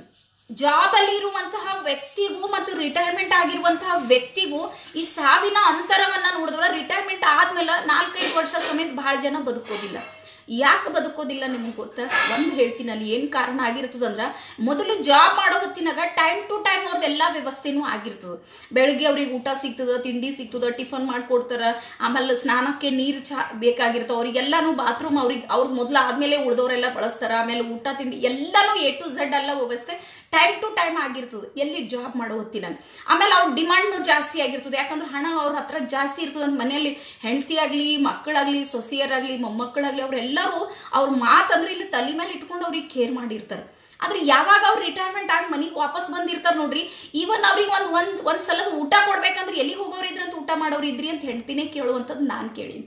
ಜಾಬ್ ಅಲ್ಲಿ ಇರುವಂತಹ ವ್ಯಕ್ತಿಗೂ ಮತ್ತು ರಿಟೈರ್ಮೆಂಟ್ ಆಗಿರುವಂತಹ ವ್ಯಕ್ತಿಗೂ ಈ ಸಾವಿನ ಅಂತರವನ್ನ ನೋಡಿದ್ರೆ ರಿಟೈರ್ಮೆಂಟ್ ಆದ್ಮೇಲೆ ನಾಲ್ಕೈದು ವರ್ಷ ಸಮೇತ ಬಹಳ ಜನ ಬದುಕೋದಿಲ್ಲ ಯಾಕೆ ಬದುಕೋದಿಲ್ಲ ನಿಮ್ಗೆ ಗೊತ್ತಾ ಒಂದು ಹೇಳ್ತೀನಿ ಅಲ್ಲಿ ಏನು ಕಾರಣ ಆಗಿರ್ತದಂದ್ರ ಮೊದಲು ಜಾಬ್ ಮಾಡೋ ಹೊತ್ತಿನಾಗ ಟೈಮ್ ಟು ಟೈಮ್ ಅವ್ರದ್ದೆಲ್ಲ ವ್ಯವಸ್ಥೆನೂ ಆಗಿರ್ತದ ಬೆಳಗ್ಗೆ ಅವ್ರಿಗೆ ಊಟ ಸಿಗ್ತದ ತಿಂಡಿ ಸಿಗ್ತದ ಟಿಫನ್ ಮಾಡ್ಕೊಡ್ತಾರ ಆಮೇಲೆ ಸ್ನಾನಕ್ಕೆ ನೀರು ಚಾ ಬೇಕಾಗಿರ್ತಾವ ಅವ್ರಿಗೆಲ್ಲಾನು ಬಾತ್ರೂಮ್ ಅವ್ರಿಗೆ ಅವ್ರ ಮೊದಲು ಆದ್ಮೇಲೆ ಉಳ್ದವ್ರೆಲ್ಲ ಬಳಸ್ತಾರ ಆಮೇಲೆ ಊಟ ತಿಂಡಿ ಎಲ್ಲಾನು ಎ ಟು ಝೆಡ್ ಎಲ್ಲ ವ್ಯವಸ್ಥೆ ಟೈಮ್ ಟು ಟೈಮ್ ಆಗಿರ್ತದೆ ಎಲ್ಲಿ ಜಾಬ್ ಮಾಡೋ ಹೊತ್ತಿನ ಆಮೇಲೆ ಅವ್ರ ಡಿಮಾಂಡ್ನು ಜಾಸ್ತಿ ಆಗಿರ್ತದೆ ಯಾಕಂದ್ರೆ ಹಣ ಅವ್ರ ಹತ್ರ ಜಾಸ್ತಿ ಇರ್ತದೆ ಅಂತ ಮನೆಯಲ್ಲಿ ಹೆಂಡತಿ ಆಗ್ಲಿ ಮಕ್ಕಳಾಗ್ಲಿ ಸೊಸೆಯರಾಗ್ಲಿ ಮೊಮ್ಮಕ್ಕಳಾಗ್ಲಿ ಅವ್ರೆಲ್ಲರೂ ಅವ್ರ ಮಾತಂದ್ರೆ ಇಲ್ಲಿ ತಲೆ ಮೇಲೆ ಇಟ್ಕೊಂಡು ಅವ್ರಿಗೆ ಕೇರ್ ಮಾಡಿರ್ತಾರೆ ಆದ್ರೆ ಯಾವಾಗ ಅವ್ರು ರಿಟೈರ್ಮೆಂಟ್ ಆಗಿ ಮನೆಗೆ ವಾಪಸ್ ಬಂದಿರ್ತಾರೆ ನೋಡ್ರಿ ಈವನ್ ಅವ್ರಿಗೆ ಒಂದ್ ಒಂದ್ ಒಂದ್ ಸಲದ ಊಟ ಕೊಡ್ಬೇಕಂದ್ರೆ ಎಲ್ಲಿಗೆ ಹೋಗೋರು ಇದ್ರಿ ಅಂತ ಊಟ ಮಾಡೋರು ಇದ್ರಿ ಅಂತ ಹೆಂಡ್ತಿನೇ ಕೇಳುವಂಥದ್ದು ನಾನು ಕೇಳೀನಿ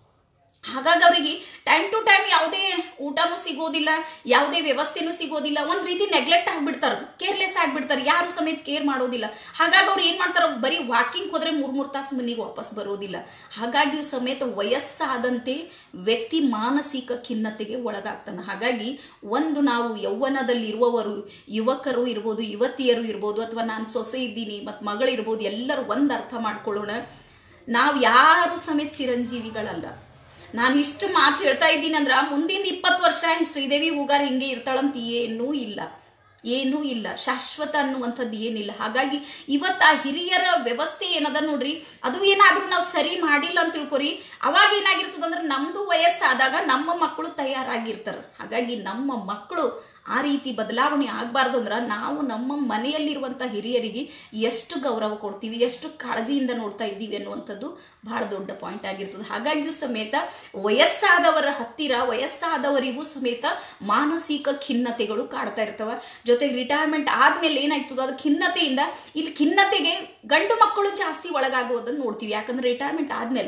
ಹಾಗಾಗಿ ಅವರಿಗೆ ಟೈಮ್ ಟು ಟೈಮ್ ಯಾವುದೇ ಊಟನೂ ಸಿಗೋದಿಲ್ಲ ಯಾವುದೇ ವ್ಯವಸ್ಥೆನೂ ಸಿಗೋದಿಲ್ಲ ಒಂದ್ ರೀತಿ ನೆಗ್ಲೆಕ್ಟ್ ಆಗ್ಬಿಡ್ತಾರೆ ಕೇರ್ಲೆಸ್ ಆಗ್ಬಿಡ್ತಾರೆ ಯಾರು ಸಮೇತ ಕೇರ್ ಮಾಡೋದಿಲ್ಲ ಹಾಗಾಗಿ ಅವ್ರು ಏನ್ ಮಾಡ್ತಾರೆ ಬರೀ ವಾಕಿಂಗ್ ಹೋದ್ರೆ ಮೂರ್ ಮೂರ್ ತಾಸು ಮನೆಗೆ ವಾಪಸ್ ಬರೋದಿಲ್ಲ ಹಾಗಾಗಿ ಸಮೇತ ವಯಸ್ಸಾದಂತೆ ವ್ಯಕ್ತಿ ಮಾನಸಿಕ ಖಿನ್ನತೆಗೆ ಒಳಗಾಗ್ತಾನೆ ಹಾಗಾಗಿ ಒಂದು ನಾವು ಯೌವನದಲ್ಲಿ ಇರುವವರು ಯುವಕರು ಇರ್ಬೋದು ಯುವತಿಯರು ಇರ್ಬೋದು ಅಥವಾ ನಾನು ಸೊಸೆ ಇದ್ದೀನಿ ಮತ್ತು ಮಗಳಿರ್ಬೋದು ಎಲ್ಲರೂ ಒಂದು ಅರ್ಥ ಮಾಡ್ಕೊಳ್ಳೋಣ ನಾವು ಯಾರು ಸಮೇತ ಚಿರಂಜೀವಿಗಳಲ್ಲ ನಾನು ಇಷ್ಟು ಮಾತು ಹೇಳ್ತಾ ಇದ್ದೀನಿ ಅಂದ್ರ ಮುಂದಿನ ಇಪ್ಪತ್ತು ವರ್ಷ ಹಿಂಗ್ ಶ್ರೀದೇವಿ ಹೂಗಾರ್ ಹಿಂಗೆ ಇರ್ತಾಳಂತ ಏನೂ ಇಲ್ಲ ಏನೂ ಇಲ್ಲ ಶಾಶ್ವತ ಅನ್ನುವಂಥದ್ದು ಏನಿಲ್ಲ ಹಾಗಾಗಿ ಇವತ್ತು ಆ ಹಿರಿಯರ ವ್ಯವಸ್ಥೆ ಏನದ ನೋಡ್ರಿ ಅದು ಏನಾದ್ರೂ ನಾವು ಸರಿ ಮಾಡಿಲ್ಲ ಅಂತ ತಿಳ್ಕೊರಿ ಅವಾಗ ಏನಾಗಿರ್ತದ ಅಂದ್ರೆ ನಮ್ದು ವಯಸ್ಸಾದಾಗ ನಮ್ಮ ಮಕ್ಕಳು ತಯಾರಾಗಿರ್ತಾರ ಹಾಗಾಗಿ ನಮ್ಮ ಮಕ್ಕಳು ಆ ರೀತಿ ಬದಲಾವಣೆ ಆಗಬಾರ್ದು ಅಂದ್ರೆ ನಾವು ನಮ್ಮ ಮನೆಯಲ್ಲಿರುವಂಥ ಹಿರಿಯರಿಗೆ ಎಷ್ಟು ಗೌರವ ಕೊಡ್ತೀವಿ ಎಷ್ಟು ಕಾಳಜಿಯಿಂದ ನೋಡ್ತಾ ಇದ್ದೀವಿ ಅನ್ನುವಂಥದ್ದು ಬಹಳ ದೊಡ್ಡ ಪಾಯಿಂಟ್ ಆಗಿರ್ತದೆ ಹಾಗಾಗಿಯೂ ಸಮೇತ ವಯಸ್ಸಾದವರ ಹತ್ತಿರ ವಯಸ್ಸಾದವರಿಗೂ ಸಮೇತ ಮಾನಸಿಕ ಖಿನ್ನತೆಗಳು ಕಾಡ್ತಾ ಇರ್ತವ ಜೊತೆಗೆ ರಿಟೈರ್ಮೆಂಟ್ ಆದ್ಮೇಲೆ ಏನಾಗ್ತದ ಅದು ಖಿನ್ನತೆಯಿಂದ ಇಲ್ಲಿ ಖಿನ್ನತೆಗೆ ಗಂಡು ಮಕ್ಕಳು ಜಾಸ್ತಿ ಒಳಗಾಗೋದನ್ನ ನೋಡ್ತೀವಿ ಯಾಕಂದ್ರೆ ರಿಟೈರ್ಮೆಂಟ್ ಆದ್ಮೇಲೆ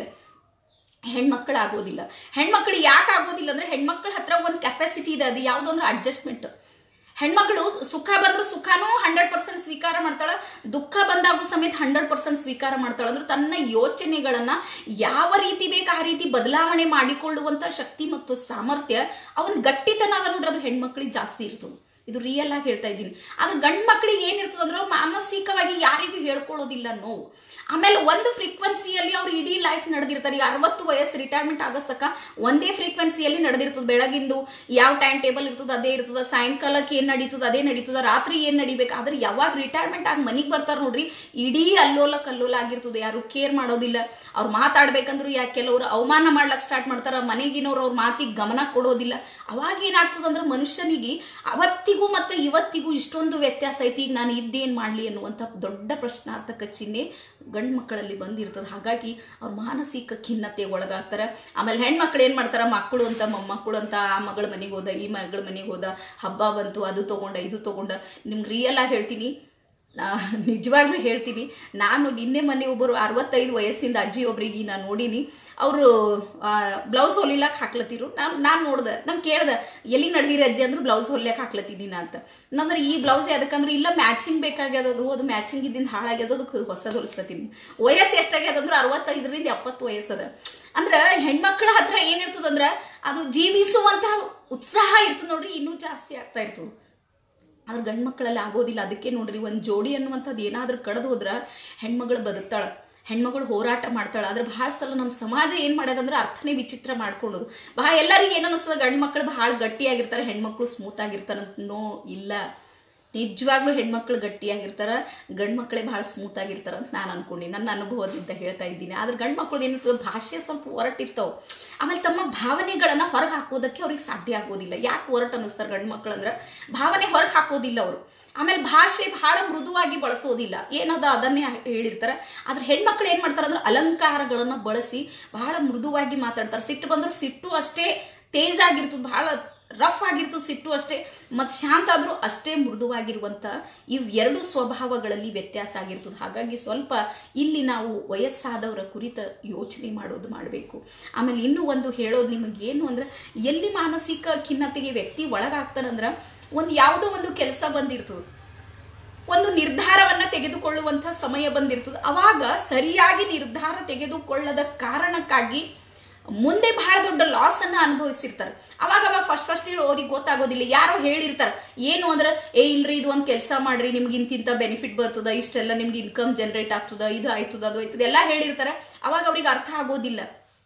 ಹೆಣ್ಮಕ್ಳು ಆಗೋದಿಲ್ಲ ಹೆಣ್ಮಕ್ಳು ಯಾಕೆ ಆಗೋದಿಲ್ಲ ಅಂದ್ರೆ ಹೆಣ್ಮಕ್ಳ ಹತ್ರ ಒಂದು ಕೆಪಾಸಿಟಿ ಇದೆ ಅದು ಯಾವುದು ಅಂದ್ರೆ ಅಡ್ಜಸ್ಟ್ಮೆಂಟ್ ಹೆಣ್ಮಕ್ಳು ಸುಖ ಬಂದ್ರು ಸುಖನೂ ಹಂಡ್ರೆಡ್ ಪರ್ಸೆಂಟ್ ಸ್ವೀಕಾರ ಮಾಡ್ತಾಳ ದುಃಖ ಬಂದಾಗೂ ಸಮೇತ ಹಂಡ್ರೆಡ್ ಪರ್ಸೆಂಟ್ ಸ್ವೀಕಾರ ಮಾಡ್ತಾಳ ಅಂದ್ರೆ ತನ್ನ ಯೋಚನೆಗಳನ್ನ ಯಾವ ರೀತಿ ಬೇಕು ಆ ರೀತಿ ಬದಲಾವಣೆ ಮಾಡಿಕೊಳ್ಳುವಂತ ಶಕ್ತಿ ಮತ್ತು ಸಾಮರ್ಥ್ಯ ಅವನ್ ಗಟ್ಟಿತನ ಅದ ನೋಡ್ರಿ ಅದು ಹೆಣ್ಮಕ್ಳಿಗೆ ಜಾಸ್ತಿ ಇರ್ತದೆ ಇದು ರಿಯಲ್ ಆಗಿ ಹೇಳ್ತಾ ಇದ್ದೀನಿ ಆದ್ರೆ ಗಂಡ್ ಮಕ್ಳಿಗೆ ಏನಿರ್ತದೆ ಅಂದ್ರೆ ಅವ್ರು ಮಾನಸಿಕವಾಗಿ ಯಾರಿಗೂ ಹೇಳ್ಕೊಳ್ಳೋದಿಲ್ಲ ನೋವು ಆಮೇಲೆ ಒಂದು ಫ್ರೀಕ್ವೆನ್ಸಿಯಲ್ಲಿ ಅವ್ರು ಇಡೀ ಲೈಫ್ ನಡೆದಿರ್ತಾರೆ ಈಗ ಅರವತ್ತು ವಯಸ್ಸು ರಿಟೈರ್ಮೆಂಟ್ ಆಗಸ್ತಕ್ಕ ಒಂದೇ ಫ್ರೀಕ್ವೆನ್ಸಿಯಲ್ಲಿ ನಡೆದಿರ್ತದೆ ಬೆಳಗಿಂದು ಯಾವ ಟೈಮ್ ಟೇಬಲ್ ಇರ್ತದೆ ಅದೇ ಇರ್ತದ ಸಾಯಂಕಾಲಕ್ಕೆ ಏನ್ ನಡೀತದ ಅದೇ ನಡೀತದ ರಾತ್ರಿ ಏನ್ ನಡಿಬೇಕು ಆದ್ರೆ ಯಾವಾಗ ರಿಟೈರ್ಮೆಂಟ್ ಆಗಿ ಮನಿಗೆ ಬರ್ತಾರ ನೋಡ್ರಿ ಇಡೀ ಅಲ್ಲೋಲ ಕಲ್ಲೋಲ ಆಗಿರ್ತದೆ ಯಾರು ಕೇರ್ ಮಾಡೋದಿಲ್ಲ ಅವ್ರು ಮಾತಾಡ್ಬೇಕಂದ್ರು ಯಾಕೆ ಕೆಲವರು ಅವಮಾನ ಮಾಡ್ಲಕ್ ಸ್ಟಾರ್ಟ್ ಮಾಡ್ತಾರ ಮನೆಗಿನವ್ರು ಅವ್ರ ಮಾತಿಗೆ ಗಮನ ಕೊಡೋದಿಲ್ಲ ಅವಾಗ ಏನಾಗ್ತದಂದ್ರೆ ಮನುಷ್ಯನಿಗೆ ಅವತ್ತಿಗೂ ಮತ್ತೆ ಇವತ್ತಿಗೂ ಇಷ್ಟೊಂದು ವ್ಯತ್ಯಾಸ ಐತಿ ಈಗ ನಾನು ಇದ್ದೇನ್ ಮಾಡ್ಲಿ ಅನ್ನುವಂಥ ದೊಡ್ಡ ಪ್ರಶ್ನಾರ್ಥಕ ಚಿಹ್ನೆ ಗಂಡು ಮಕ್ಕಳಲ್ಲಿ ಬಂದಿರ್ತದೆ ಹಾಗಾಗಿ ಅವ್ರ ಮಾನಸಿಕ ಖಿನ್ನತೆ ಒಳಗಾಗ್ತಾರೆ ಆಮೇಲೆ ಹೆಣ್ಮಕ್ಳು ಏನ್ ಮಾಡ್ತಾರ ಮಕ್ಕಳು ಅಂತ ಮೊಮ್ಮಕ್ಕಳು ಅಂತ ಆ ಮಗಳ ಮನೆಗೆ ಹೋದ ಈ ಮಗಳ ಮನೆಗೆ ಹೋದ ಹಬ್ಬ ಬಂತು ಅದು ತಗೊಂಡ ಇದು ತಗೊಂಡ ನಿಮ್ಗೆ ರಿಯಲ್ ಆಗಿ ಹೇಳ್ತೀನಿ ನಾ ನಿಜವಾಗ್ಲೂ ಹೇಳ್ತೀನಿ ನಾನು ನಿನ್ನೆ ಮೊನ್ನೆ ಒಬ್ಬರು ಅರವತ್ತೈದು ವಯಸ್ಸಿಂದ ಅಜ್ಜಿ ಒಬ್ರಿಗೆ ನಾನು ನೋಡೀನಿ ಅವರು ಬ್ಲೌಸ್ ಹೊಲಿಲಕ್ಕೆ ಹಾಕ್ಲತ್ತಿರು ನಾನು ನಾನು ನೋಡ್ದೆ ನಾನು ಕೇಳ್ದೆ ಎಲ್ಲಿ ನಡೆದಿರಿ ಅಜ್ಜಿ ಅಂದ್ರೆ ಬ್ಲೌಸ್ ಹೊಲಿಯಕ್ಕೆ ಹಾಕ್ಲತ್ತಿದ್ದೀನಿ ಅಂತ ನಂದ್ರೆ ಈ ಬ್ಲೌಸ್ ಯಾವ್ದಕ್ಕಂದ್ರೆ ಇಲ್ಲ ಮ್ಯಾಚಿಂಗ್ ಬೇಕಾಗ್ಯದದು ಅದು ಮ್ಯಾಚಿಂಗ್ ಇದ್ದಿಂದ ಹಾಳಾಗ್ಯದ ಅದಕ್ಕೆ ಹೊಸದು ಹೊಲಿಸ್ಲತ್ತೀನಿ ವಯಸ್ಸು ಎಷ್ಟಾಗ್ಯದ ಅಂದ್ರೆ ಅರವತ್ತೈದರಿಂದ ಎಪ್ಪತ್ತು ವಯಸ್ಸದ ಅಂದ್ರೆ ಹೆಣ್ಮಕ್ಳ ಹತ್ರ ಏನಿರ್ತದಂದ್ರೆ ಅದು ಜೀವಿಸುವಂತ ಉತ್ಸಾಹ ಇರ್ತದೆ ನೋಡ್ರಿ ಇನ್ನೂ ಜಾಸ್ತಿ ಆಗ್ತಾ ಇರ್ತದೆ ಆದ್ರೆ ಗಂಡು ಮಕ್ಕಳಲ್ಲಿ ಆಗೋದಿಲ್ಲ ಅದಕ್ಕೆ ನೋಡ್ರಿ ಒಂದು ಜೋಡಿ ಅನ್ನುವಂಥದ್ದು ಏನಾದ್ರೂ ಕಳೆದು ಹೋದ್ರೆ ಹೆಣ್ಮಗಳು ಬದುಕ್ತಾಳೆ ಹೆಣ್ಮಗಳು ಹೋರಾಟ ಮಾಡ್ತಾಳೆ ಆದ್ರೆ ಬಹಳ ಸಲ ನಮ್ಮ ಸಮಾಜ ಏನು ಮಾಡ್ಯದಂದ್ರೆ ಅರ್ಥನೇ ವಿಚಿತ್ರ ಮಾಡ್ಕೊಳ್ಳೋದು ಬಹಳ ಎಲ್ಲರಿಗೂ ಏನು ಅನಿಸ್ತದೆ ಗಂಡು ಮಕ್ಕಳು ಬಹಳ ಗಟ್ಟಿಯಾಗಿರ್ತಾರೆ ಹೆಣ್ಮಕ್ಳು ಸ್ಮೂತ್ ಆಗಿರ್ತಾರೆ ಅಂತ ನೋ ಇಲ್ಲ ನಿಜವಾಗ್ಲೂ ಹೆಣ್ಮಕ್ಳು ಗಟ್ಟಿಯಾಗಿರ್ತಾರ ಗಂಡು ಮಕ್ಕಳೇ ಬಹಳ ಸ್ಮೂತ್ ಆಗಿರ್ತಾರ ಅಂತ ನಾನು ಅನ್ಕೊಂಡಿ ನನ್ನ ಅನುಭವದಿಂದ ಹೇಳ್ತಾ ಇದ್ದೀನಿ ಆದ್ರೆ ಗಂಡು ಮಕ್ಳದ್ದು ಏನಿರ್ತದೆ ಭಾಷೆ ಸ್ವಲ್ಪ ಹೊರಟಿರ್ತಾವೆ ಆಮೇಲೆ ತಮ್ಮ ಭಾವನೆಗಳನ್ನ ಹೊರಗೆ ಹಾಕೋದಕ್ಕೆ ಅವ್ರಿಗೆ ಸಾಧ್ಯ ಆಗೋದಿಲ್ಲ ಯಾಕೆ ಹೊರಟು ಅನ್ನಿಸ್ತಾರೆ ಗಂಡು ಮಕ್ಕಳು ಅಂದ್ರೆ ಭಾವನೆ ಹೊರಗೆ ಹಾಕೋದಿಲ್ಲ ಅವರು ಆಮೇಲೆ ಭಾಷೆ ಬಹಳ ಮೃದುವಾಗಿ ಬಳಸೋದಿಲ್ಲ ಏನದ ಅದನ್ನೇ ಹೇಳಿರ್ತಾರೆ ಆದ್ರೆ ಹೆಣ್ಮಕ್ಳು ಏನ್ ಮಾಡ್ತಾರೆ ಅಂದ್ರೆ ಅಲಂಕಾರಗಳನ್ನ ಬಳಸಿ ಬಹಳ ಮೃದುವಾಗಿ ಮಾತಾಡ್ತಾರೆ ಸಿಟ್ಟು ಬಂದ್ರೆ ಸಿಟ್ಟು ಅಷ್ಟೇ ತೇಜ್ ಆಗಿರ್ತದೆ ಬಹಳ ರಫ್ ಆಗಿರ್ತದೆ ಸಿಟ್ಟು ಅಷ್ಟೇ ಮತ್ತು ಶಾಂತ ಆದರೂ ಅಷ್ಟೇ ಮೃದುವಾಗಿರುವಂಥ ಇವ್ ಎರಡು ಸ್ವಭಾವಗಳಲ್ಲಿ ವ್ಯತ್ಯಾಸ ಆಗಿರ್ತದೆ ಹಾಗಾಗಿ ಸ್ವಲ್ಪ ಇಲ್ಲಿ ನಾವು ವಯಸ್ಸಾದವರ ಕುರಿತ ಯೋಚನೆ ಮಾಡೋದು ಮಾಡಬೇಕು ಆಮೇಲೆ ಇನ್ನೂ ಒಂದು ಹೇಳೋದು ನಿಮಗೇನು ಅಂದ್ರೆ ಎಲ್ಲಿ ಮಾನಸಿಕ ಖಿನ್ನತೆಗೆ ವ್ಯಕ್ತಿ ಒಳಗಾಗ್ತಾನಂದ್ರೆ ಒಂದು ಯಾವುದೋ ಒಂದು ಕೆಲಸ ಬಂದಿರ್ತದೆ ಒಂದು ನಿರ್ಧಾರವನ್ನ ತೆಗೆದುಕೊಳ್ಳುವಂಥ ಸಮಯ ಬಂದಿರ್ತದೆ ಅವಾಗ ಸರಿಯಾಗಿ ನಿರ್ಧಾರ ತೆಗೆದುಕೊಳ್ಳದ ಕಾರಣಕ್ಕಾಗಿ ಮುಂದೆ ಬಹಳ ದೊಡ್ಡ ಲಾಸ್ ಅನ್ನ ಅನುಭವಿಸಿರ್ತಾರೆ ಅವಾಗ ಅವಾಗ ಫಸ್ಟ್ ಫಸ್ಟ್ ಅವ್ರಿಗೆ ಗೊತ್ತಾಗೋದಿಲ್ಲ ಯಾರೋ ಹೇಳಿರ್ತಾರೆ ಏನು ಅಂದ್ರೆ ಏ ಇಲ್ರಿ ಇದು ಒಂದು ಕೆಲಸ ಮಾಡ್ರಿ ನಿಮ್ಗೆ ಇಂತಿಂತ ಬೆನಿಫಿಟ್ ಬರ್ತದ ಇಷ್ಟೆಲ್ಲ ನಿಮ್ಗೆ ಇನ್ಕಮ್ ಜನರೇಟ್ ಆಗ್ತದ ಇದು ಆಯ್ತದ ಅದು ಆಯ್ತದ ಎಲ್ಲ ಹೇಳಿರ್ತಾರೆ ಅವಾಗ ಅವ್ರಿಗೆ ಅರ್ಥ ಆಗೋದಿಲ್ಲ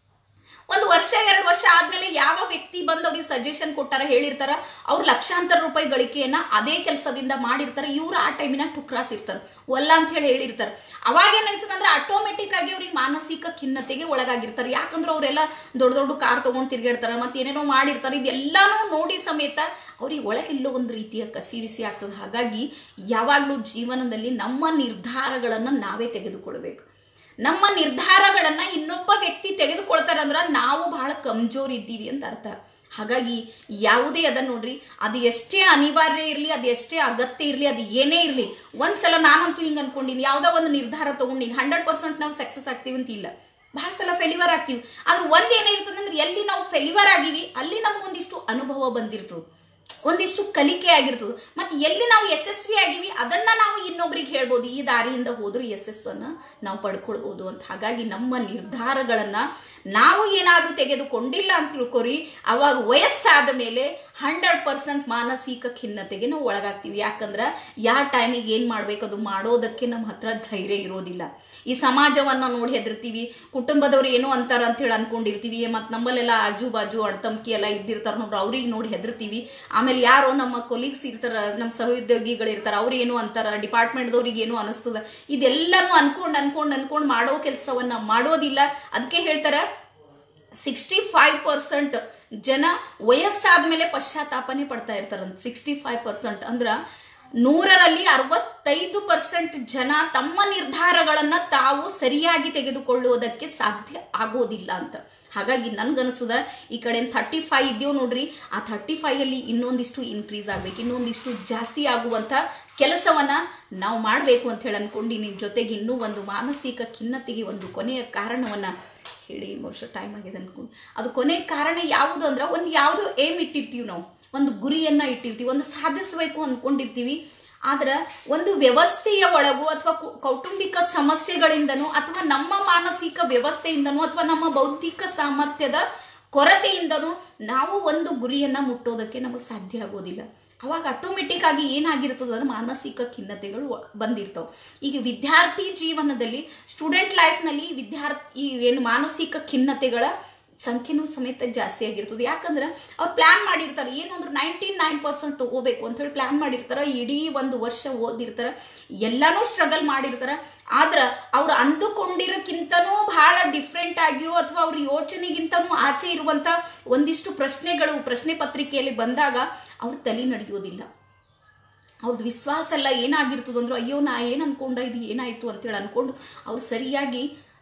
ಒಂದು ವರ್ಷ ಎರಡು ವರ್ಷ ಆದ್ಮೇಲೆ ಯಾವ ವ್ಯಕ್ತಿ ಬಂದು ಅವ್ರಿಗೆ ಸಜೆಷನ್ ಕೊಟ್ಟಾರ ಹೇಳಿರ್ತಾರ ಅವ್ರು ಲಕ್ಷಾಂತರ ರೂಪಾಯಿ ಗಳಿಕೆಯನ್ನ ಅದೇ ಕೆಲಸದಿಂದ ಮಾಡಿರ್ತಾರೆ ಇವ್ರು ಆ ಟೈಮಿನ ಟುಕ್ರಾಸ್ ಇರ್ತಾರೆ ಒಲ್ಲ ಅಂತ ಹೇಳಿ ಹೇಳಿರ್ತಾರೆ ಅವಾಗ ಏನಾಯ್ತದ ಅಂದ್ರೆ ಆಟೋಮೆಟಿಕ್ ಆಗಿ ಅವ್ರಿಗೆ ಮಾನಸಿಕ ಖಿನ್ನತೆಗೆ ಒಳಗಾಗಿರ್ತಾರೆ ಯಾಕಂದ್ರೆ ಅವರೆಲ್ಲ ದೊಡ್ಡ ದೊಡ್ಡ ಕಾರ್ ತಗೊಂಡ್ ತಿರ್ಗಾಡ್ತಾರ ಮತ್ತೆ ಏನೇನೋ ಮಾಡಿರ್ತಾರೆ ಇದೆಲ್ಲಾನು ನೋಡಿ ಸಮೇತ ಅವ್ರಿಗೆ ಒಳಗೆಲ್ಲೋ ಒಂದು ರೀತಿಯ ಕಸಿವಿಸಿ ಆಗ್ತದೆ ಹಾಗಾಗಿ ಯಾವಾಗಲೂ ಜೀವನದಲ್ಲಿ ನಮ್ಮ ನಿರ್ಧಾರಗಳನ್ನ ನಾವೇ ತೆಗೆದುಕೊಳ್ಬೇಕು ನಮ್ಮ ನಿರ್ಧಾರಗಳನ್ನ ಇನ್ನೊಬ್ಬ ವ್ಯಕ್ತಿ ತೆಗೆದುಕೊಳ್ತಾರೆ ಅಂದ್ರೆ ನಾವು ಬಹಳ ಕಮ್ಜೋರ್ ಇದ್ದೀವಿ ಅಂತ ಅರ್ಥ ಹಾಗಾಗಿ ಯಾವುದೇ ಅದನ್ನ ನೋಡ್ರಿ ಅದು ಎಷ್ಟೇ ಅನಿವಾರ್ಯ ಇರಲಿ ಅದು ಎಷ್ಟೇ ಅಗತ್ಯ ಇರಲಿ ಅದು ಏನೇ ಇರಲಿ ಒಂದ್ಸಲ ನಾನಂತೂ ಹಿಂಗೆ ಅನ್ಕೊಂಡಿನಿ ಯಾವುದೋ ಒಂದು ನಿರ್ಧಾರ ತಗೊಂಡಿನಿ ಹಂಡ್ರೆಡ್ ಪರ್ಸೆಂಟ್ ನಾವು ಸಕ್ಸಸ್ ಆಗ್ತೀವಿ ಅಂತ ಇಲ್ಲ ಬಹಳ ಸಲ ಫೆಲಿವರ್ ಆಗ್ತೀವಿ ಆದ್ರೆ ಒಂದ್ ಏನಿರ್ತದೆ ಅಂದ್ರೆ ಎಲ್ಲಿ ನಾವು ಫೆಲಿವರ್ ಆಗಿವಿ ಅಲ್ಲಿ ನಮ್ಗೊಂದಿಷ್ಟು ಅನುಭವ ಬಂದಿರ್ತದೆ ಒಂದಿಷ್ಟು ಕಲಿಕೆ ಆಗಿರ್ತದೆ ಮತ್ತೆ ಎಲ್ಲಿ ನಾವು ಯಶಸ್ವಿ ಆಗಿವಿ ಅದನ್ನ ನಾವು ಇನ್ನೊಬ್ರಿಗೆ ಹೇಳ್ಬೋದು ಈ ದಾರಿಯಿಂದ ಹೋದ್ರೆ ಯಶಸ್ಸನ್ನ ನಾವು ಪಡ್ಕೊಳ್ಬೋದು ಅಂತ ಹಾಗಾಗಿ ನಮ್ಮ ನಿರ್ಧಾರಗಳನ್ನ ನಾವು ಏನಾದ್ರೂ ತೆಗೆದುಕೊಂಡಿಲ್ಲ ಅಂತ ತಿಳ್ಕೊರಿ ಅವಾಗ ವಯಸ್ಸಾದ ಮೇಲೆ ಹಂಡ್ರೆಡ್ ಪರ್ಸೆಂಟ್ ಮಾನಸಿಕ ಖಿನ್ನತೆಗೆ ನಾವು ಒಳಗಾಗ್ತೀವಿ ಯಾಕಂದ್ರೆ ಯಾವ ಟೈಮಿಗೆ ಏನ್ ಮಾಡ್ಬೇಕು ಅದು ಮಾಡೋದಕ್ಕೆ ನಮ್ಮ ಹತ್ರ ಧೈರ್ಯ ಇರೋದಿಲ್ಲ ಈ ಸಮಾಜವನ್ನ ನೋಡಿ ಹೆದರ್ತೀವಿ ಕುಟುಂಬದವ್ರು ಏನೋ ಅಂತಾರ ಅಂತ ಹೇಳಿ ಅನ್ಕೊಂಡಿರ್ತೀವಿ ಮತ್ತೆ ನಮ್ಮಲ್ಲೆಲ್ಲ ಆಜು ಬಾಜು ಅಣ್ತಂಕಿ ಎಲ್ಲ ಇದ್ದಿರ್ತಾರ ನೋಡ್ರಿ ಅವ್ರಿಗೆ ನೋಡಿ ಹೆದರ್ತೀವಿ ಆಮೇಲೆ ಯಾರೋ ನಮ್ಮ ಕೊಲೀಗ್ಸ್ ಇರ್ತಾರ ನಮ್ಮ ಸಹೋದ್ಯೋಗಿಗಳು ಇರ್ತಾರ ಅವ್ರು ಏನು ಅಂತಾರ ಡಿಪಾರ್ಟ್ಮೆಂಟ್ದವ್ರಿಗೆ ಏನು ಅನಿಸ್ತದ ಇದೆಲ್ಲಾನು ಅನ್ಕೊಂಡ್ ಅನ್ಕೊಂಡ್ ಅನ್ಕೊಂಡ್ ಮಾಡೋ ಕೆಲಸವನ್ನ ಮಾಡೋದಿಲ್ಲ ಅದಕ್ಕೆ ಹೇಳ್ತಾರ ಸಿಕ್ಸ್ಟಿ ಫೈವ್ ಪರ್ಸೆಂಟ್ ಜನ ವಯಸ್ಸಾದ್ಮೇಲೆ ಪಶ್ಚಾತ್ತಾಪನೆ ಪಡ್ತಾ ಇರ್ತಾರಂತ ಸಿಕ್ಸ್ಟಿ ಫೈವ್ ಪರ್ಸೆಂಟ್ ಅಂದ್ರ ನೂರರಲ್ಲಿ ಅರವತ್ತೈದು ಪರ್ಸೆಂಟ್ ಜನ ತಮ್ಮ ನಿರ್ಧಾರಗಳನ್ನ ತಾವು ಸರಿಯಾಗಿ ತೆಗೆದುಕೊಳ್ಳುವುದಕ್ಕೆ ಸಾಧ್ಯ ಆಗೋದಿಲ್ಲ ಅಂತ ಹಾಗಾಗಿ ನನ್ಗನ್ಸದ ಈ ಕಡೆ ಥರ್ಟಿ ಫೈವ್ ಇದೆಯೋ ನೋಡ್ರಿ ಆ ಥರ್ಟಿ ಫೈವ್ ಅಲ್ಲಿ ಇನ್ನೊಂದಿಷ್ಟು ಇನ್ಕ್ರೀಸ್ ಆಗ್ಬೇಕು ಇನ್ನೊಂದಿಷ್ಟು ಜಾಸ್ತಿ ಆಗುವಂತ ಕೆಲಸವನ್ನ ನಾವು ಮಾಡಬೇಕು ಅಂತ ಹೇಳಿ ಅನ್ಕೊಂಡಿನಿ ಜೊತೆಗೆ ಇನ್ನೂ ಒಂದು ಮಾನಸಿಕ ಖಿನ್ನತೆಗೆ ಒಂದು ಕೊನೆಯ ಕಾರಣವನ್ನ ಹೇಳಿ ವರ್ಷ ಟೈಮ್ ಆಗಿದೆ ಅನ್ಕೊಂಡು ಅದು ಕೊನೆ ಕಾರಣ ಯಾವುದು ಅಂದ್ರೆ ಒಂದು ಯಾವುದು ಏಮ್ ಇಟ್ಟಿರ್ತೀವಿ ನಾವು ಒಂದು ಗುರಿಯನ್ನ ಇಟ್ಟಿರ್ತೀವಿ ಒಂದು ಸಾಧಿಸಬೇಕು ಅಂದ್ಕೊಂಡಿರ್ತೀವಿ ಆದ್ರೆ ಒಂದು ವ್ಯವಸ್ಥೆಯ ಒಳಗೂ ಅಥವಾ ಕೌಟುಂಬಿಕ ಸಮಸ್ಯೆಗಳಿಂದನೂ ಅಥವಾ ನಮ್ಮ ಮಾನಸಿಕ ವ್ಯವಸ್ಥೆಯಿಂದನೂ ಅಥವಾ ನಮ್ಮ ಬೌದ್ಧಿಕ ಸಾಮರ್ಥ್ಯದ ಕೊರತೆಯಿಂದನೂ ನಾವು ಒಂದು ಗುರಿಯನ್ನ ಮುಟ್ಟೋದಕ್ಕೆ ನಮಗೆ ಸಾಧ್ಯ ಆಗೋದಿಲ್ಲ ಅವಾಗ ಆಟೋಮೆಟಿಕ್ ಆಗಿ ಏನಾಗಿರ್ತದೆ ಅಂದ್ರೆ ಮಾನಸಿಕ ಖಿನ್ನತೆಗಳು ಬಂದಿರ್ತಾವೆ ಈಗ ವಿದ್ಯಾರ್ಥಿ ಜೀವನದಲ್ಲಿ ಸ್ಟೂಡೆಂಟ್ ಲೈಫ್ನಲ್ಲಿ ವಿದ್ಯಾರ್ಥಿ ಏನು ಮಾನಸಿಕ ಖಿನ್ನತೆಗಳ ಸಂಖ್ಯೆನೂ ಸಮೇತ ಜಾಸ್ತಿ ಆಗಿರ್ತದೆ ಯಾಕಂದ್ರೆ ಅವ್ರು ಪ್ಲಾನ್ ಮಾಡಿರ್ತಾರೆ ಏನು ಅಂದ್ರೆ ನೈಂಟಿ ನೈನ್ ಪರ್ಸೆಂಟ್ ತಗೋಬೇಕು ಅಂತ ಹೇಳಿ ಪ್ಲಾನ್ ಮಾಡಿರ್ತಾರೆ ಇಡೀ ಒಂದು ವರ್ಷ ಓದಿರ್ತಾರೆ ಎಲ್ಲಾನು ಸ್ಟ್ರಗಲ್ ಮಾಡಿರ್ತಾರೆ ಆದ್ರೆ ಅವ್ರು ಅಂದುಕೊಂಡಿರೋಕ್ಕಿಂತನೂ ಬಹಳ ಡಿಫ್ರೆಂಟ್ ಆಗಿಯೋ ಅಥವಾ ಅವ್ರ ಯೋಚನೆಗಿಂತನೂ ಆಚೆ ಇರುವಂತ ಒಂದಿಷ್ಟು ಪ್ರಶ್ನೆಗಳು ಪ್ರಶ್ನೆ ಪತ್ರಿಕೆಯಲ್ಲಿ ಬಂದಾಗ ಅವ್ರ ತಲೆ ನಡೆಯೋದಿಲ್ಲ ಅವ್ರದ್ದು ವಿಶ್ವಾಸ ಎಲ್ಲ ಏನಾಗಿರ್ತದೆ ಅಂದ್ರೆ ಅಯ್ಯೋ ನಾ ಏನು ಅನ್ಕೊಂಡ ಇದು ಏನಾಯ್ತು ಅಂತೇಳಿ ಅನ್ಕೊಂಡು ಅವ್ರು ಸರಿಯಾಗಿ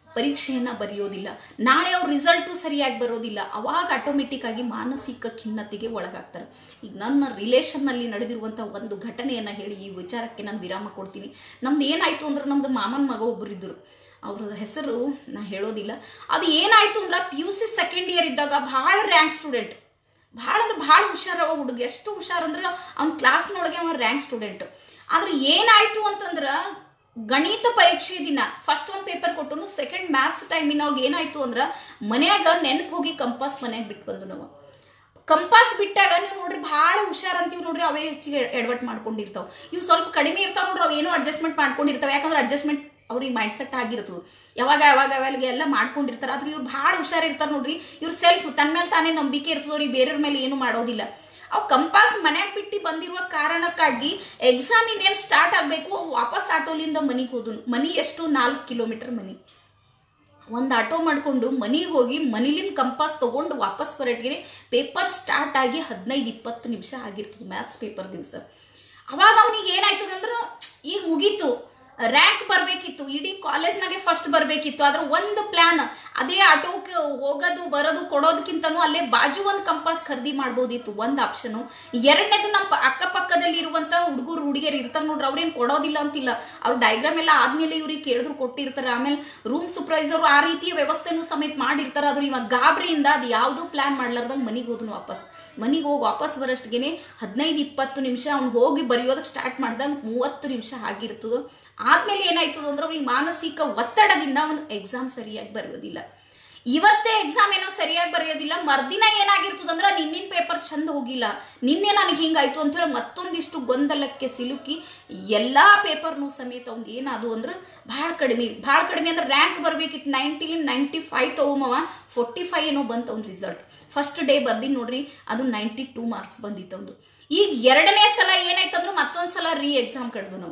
ಪರೀಕ್ಷೆಯನ್ನ ಬರೆಯೋದಿಲ್ಲ ನಾಳೆ ಅವ್ರ ರಿಸಲ್ಟು ಸರಿಯಾಗಿ ಬರೋದಿಲ್ಲ ಅವಾಗ ಆಟೋಮೆಟಿಕ್ ಆಗಿ ಮಾನಸಿಕ ಖಿನ್ನತೆಗೆ ಒಳಗಾಗ್ತಾರೆ ಈಗ ನನ್ನ ರಿಲೇಷನ್ನಲ್ಲಿ ನಡೆದಿರುವಂಥ ಒಂದು ಘಟನೆಯನ್ನು ಹೇಳಿ ಈ ವಿಚಾರಕ್ಕೆ ನಾನು ವಿರಾಮ ಕೊಡ್ತೀನಿ ನಮ್ದು ಏನಾಯಿತು ಅಂದ್ರೆ ನಮ್ದು ಮಾಮನ ಮಗ ಒಬ್ಬರು ಇದ್ದರು ಅವ್ರ ಹೆಸರು ನಾ ಹೇಳೋದಿಲ್ಲ ಅದು ಏನಾಯಿತು ಅಂದ್ರೆ P U C second year ಇದ್ದಾಗ ಭಾಳ ರ್ಯಾಂಕ್ ಸ್ಟೂಡೆಂಟ್ ಭಾಳ ಅಂದ್ರೆ ಭಾಳ ಹುಷಾರವ ಹುಡುಗ ಎಷ್ಟು ಹುಷಾರಂದ್ರೆ ಅವ್ನ ಕ್ಲಾಸ್ನೊಳಗೆ ಅವ ರ್ಯಾಂಕ್ ಸ್ಟೂಡೆಂಟ್ ಆದ್ರೆ ಏನಾಯ್ತು ಅಂತಂದ್ರೆ ಗಣಿತ ಪರೀಕ್ಷೆ ದಿನ ಫಸ್ಟ್ ಒಂದು ಪೇಪರ್ ಕೊಟ್ಟು ಸೆಕೆಂಡ್ ಮ್ಯಾಥ್ಸ್ ಟೈಮಿನ ಅವ್ರಿಗೆ ಏನಾಯ್ತು ಅಂದ್ರೆ ಮನ್ಯಾಗ ನೆನಪು ಹೋಗಿ ಕಂಪಾಸ್ ಮನ್ಯಾಗ ಬಿಟ್ಟು ಬಂದು ನಾವು ಕಂಪಾಸ್ ಬಿಟ್ಟಾಗ ನೀವು ನೋಡ್ರಿ ಭಾಳ ಹುಷಾರ್ ಅಂತೀವಿ ನೋಡ್ರಿ ಅವೇ ಹೆಚ್ಚಿಗೆ ಎಡವಟ್ ಮಾಡ್ಕೊಂಡಿರ್ತಾವ ಇವು ಸ್ವಲ್ಪ ಕಡಿಮೆ ಇರ್ತಾವ ನೋಡ್ರಿ ಅವು ಏನೋ ಅಡ್ಜಸ್ಟ್ಮೆಂಟ್ ಮಾಡ್ಕೊಂಡಿರ್ತಾವೆ ಯಾಕಂದ್ರೆ ಅಡ್ಜಸ್ಟ್ಮೆಂಟ್ ಅವ್ರಿಗೆ ಮೈಂಡ್ ಸೆಟ್ ಆಗಿರ್ತದೆ ಯಾವಾಗ ಯಾವಾಗ ಯಾವಾಗ ಎಲ್ಲ ಮಾಡ್ಕೊಂಡಿರ್ತಾರೆ ಆದ್ರೆ ಇವ್ರು ಭಾಳ ಹುಷಾರಿರ್ತಾರೆ ನೋಡ್ರಿ ಇವ್ರು ಸೆಲ್ಫ್ ತನ್ನ ಮೇಲೆ ತಾನೇ ನಂಬಿಕೆ ಇರ್ತದವ್ರಿ ಬೇರೆಯವ್ರ ಮೇಲೆ ಏನು ಮಾಡೋದಿಲ್ಲ ಅವು ಕಂಪಾಸ್ ಮನ್ಯಾಗ ಬಿಟ್ಟು ಬಂದಿರುವ ಕಾರಣಕ್ಕಾಗಿ ಎಕ್ಸಾಮ್ ಇನ್ನೇನು ಸ್ಟಾರ್ಟ್ ಆಗಬೇಕು ವಾಪಸ್ ಆಟೋಲಿಂದ ಮನಿಗೆ ಹೋದನು ಮನಿ ಎಷ್ಟು ನಾಲ್ಕು ಕಿಲೋಮೀಟರ್ ಮನಿ ಒಂದು ಆಟೋ ಮಾಡಿಕೊಂಡು ಮನೆಗೆ ಹೋಗಿ ಮನಿಲಿಂದ ಕಂಪಾಸ್ ತಗೊಂಡು ವಾಪಸ್ ಬರೋಟಿಗೆ ಪೇಪರ್ ಸ್ಟಾರ್ಟ್ ಆಗಿ ಹದಿನೈದು ಇಪ್ಪತ್ತು ನಿಮಿಷ ಆಗಿರ್ತದೆ ಮ್ಯಾಥ್ಸ್ ಪೇಪರ್ ದಿವಸ ಅವಾಗ ಅವನಿಗೆ ಏನಾಯ್ತದ ಅಂದ್ರೆ ಈಗ ಮುಗೀತು ರ್ಯಾಂಕ್ ಬರಬೇಕಿತ್ತು ಇಡೀ ಕಾಲೇಜ್ನಾಗೆ ಫಸ್ಟ್ ಬರಬೇಕಿತ್ತು ಆದ್ರೆ ಒಂದು ಪ್ಲಾನ್ ಅದೇ ಆಟೋಕ್ಕೆ ಹೋಗೋದು ಬರೋದು ಕೊಡೋದಕ್ಕಿಂತನೂ ಅಲ್ಲೇ ಬಾಜು ಒಂದು ಕಂಪಾಸ್ ಖರೀದಿ ಮಾಡ್ಬೋದಿತ್ತು ಒಂದು ಆಪ್ಷನು ಎರಡನೇದು ನಮ್ಮ ಅಕ್ಕಪಕ್ಕದಲ್ಲಿ ಇರುವಂತ ಹುಡುಗರು ಹುಡುಗಿಯರು ಇರ್ತಾರೆ ನೋಡ್ರಿ ಅವ್ರೇನು ಕೊಡೋದಿಲ್ಲ ಅಂತಿಲ್ಲ ಅವ್ರು ಡೈಗ್ರಾಮ್ ಎಲ್ಲ ಆದ್ಮೇಲೆ ಇವ್ರಿಗೆ ಕೇಳಿದ್ರು ಕೊಟ್ಟಿರ್ತಾರೆ ಆಮೇಲೆ ರೂಮ್ ಸೂಪರ್ವೈಸರ್ ಆ ರೀತಿಯ ವ್ಯವಸ್ಥೆನೂ ಸಮೇತ ಮಾಡಿರ್ತಾರೆ ಆದ್ರೆ ಇವಾಗ ಗಾಬರಿಯಿಂದ ಅದು ಯಾವುದೂ ಪ್ಲಾನ್ ಮಾಡ್ಲಾರ್ದಂಗೆ ಮನೆಗೆ ಹೋದ್ನು ವಾಪಸ್ ಮನೆಗೆ ಹೋಗಿ ವಾಪಸ್ ಬರೋಷ್ಟಿಗೆ ಹದಿನೈದು ಇಪ್ಪತ್ತು ನಿಮಿಷ ಅವ್ನು ಹೋಗಿ ಬರೆಯೋದಕ್ಕೆ ಸ್ಟಾರ್ಟ್ ಮಾಡ್ದಾಗ ಮೂವತ್ತು ನಿಮಿಷ ಆಗಿರ್ತದೆ ಆದ್ಮೇಲೆ ಏನಾಯ್ತದ ಅಂದ್ರೆ ಅವ್ನಿಗೆ ಮಾನಸಿಕ ಒತ್ತಡದಿಂದ ಅವನು ಎಕ್ಸಾಮ್ ಸರಿಯಾಗಿ ಬರೆಯೋದಿಲ್ಲ ಇವತ್ತೇ ಎಕ್ಸಾಮ್ ಏನೋ ಸರಿಯಾಗಿ ಬರೆಯೋದಿಲ್ಲ ಮರ್ದಿನ ಏನಾಗಿರ್ತದಂದ್ರೆ ನಿನ್ನಿನ ಪೇಪರ್ ಚಂದ ಹೋಗಿಲ್ಲ ನಿನ್ನೆ ನನಗೆ ಹಿಂಗಾಯ್ತು ಅಂತ ಹೇಳಿ ಮತ್ತೊಂದಿಷ್ಟು ಗೊಂದಲಕ್ಕೆ ಸಿಲುಕಿ ಎಲ್ಲಾ ಪೇಪರ್ನು ಸಮೇತ ಅವ್ನಿಗೆ ಏನಾದು ಅಂದ್ರೆ ಭಾಳ ಕಡಿಮೆ ಭಾಳ ಕಡಿಮೆ ಅಂದ್ರೆ ರ್ಯಾಂಕ್ ಬರ್ಬೇಕಿತ್ತು ನೈಂಟಿಲಿ ನೈಂಟಿ ಫೈವ್ ತಗೊಂಬವ ಫೋರ್ಟಿ ಫೈವ್ ಏನೋ ಬಂತು ಅವ್ನ ರಿಸಲ್ಟ್ ಫಸ್ಟ್ ಡೇ ಬರ್ದಿನಿ ನೋಡ್ರಿ ಅದು ನೈಂಟಿ ಟೂ ಮಾರ್ಕ್ಸ್ ಬಂದಿತ್ತು ಅವ್ನು ಈಗ ಎರಡನೇ ಸಲ ಏನಾಯ್ತಂದ್ರೆ ಮತ್ತೊಂದು ಸಲ ರೀ ಎಕ್ಸಾಮ್ ಕಡ್ದು ನಾವು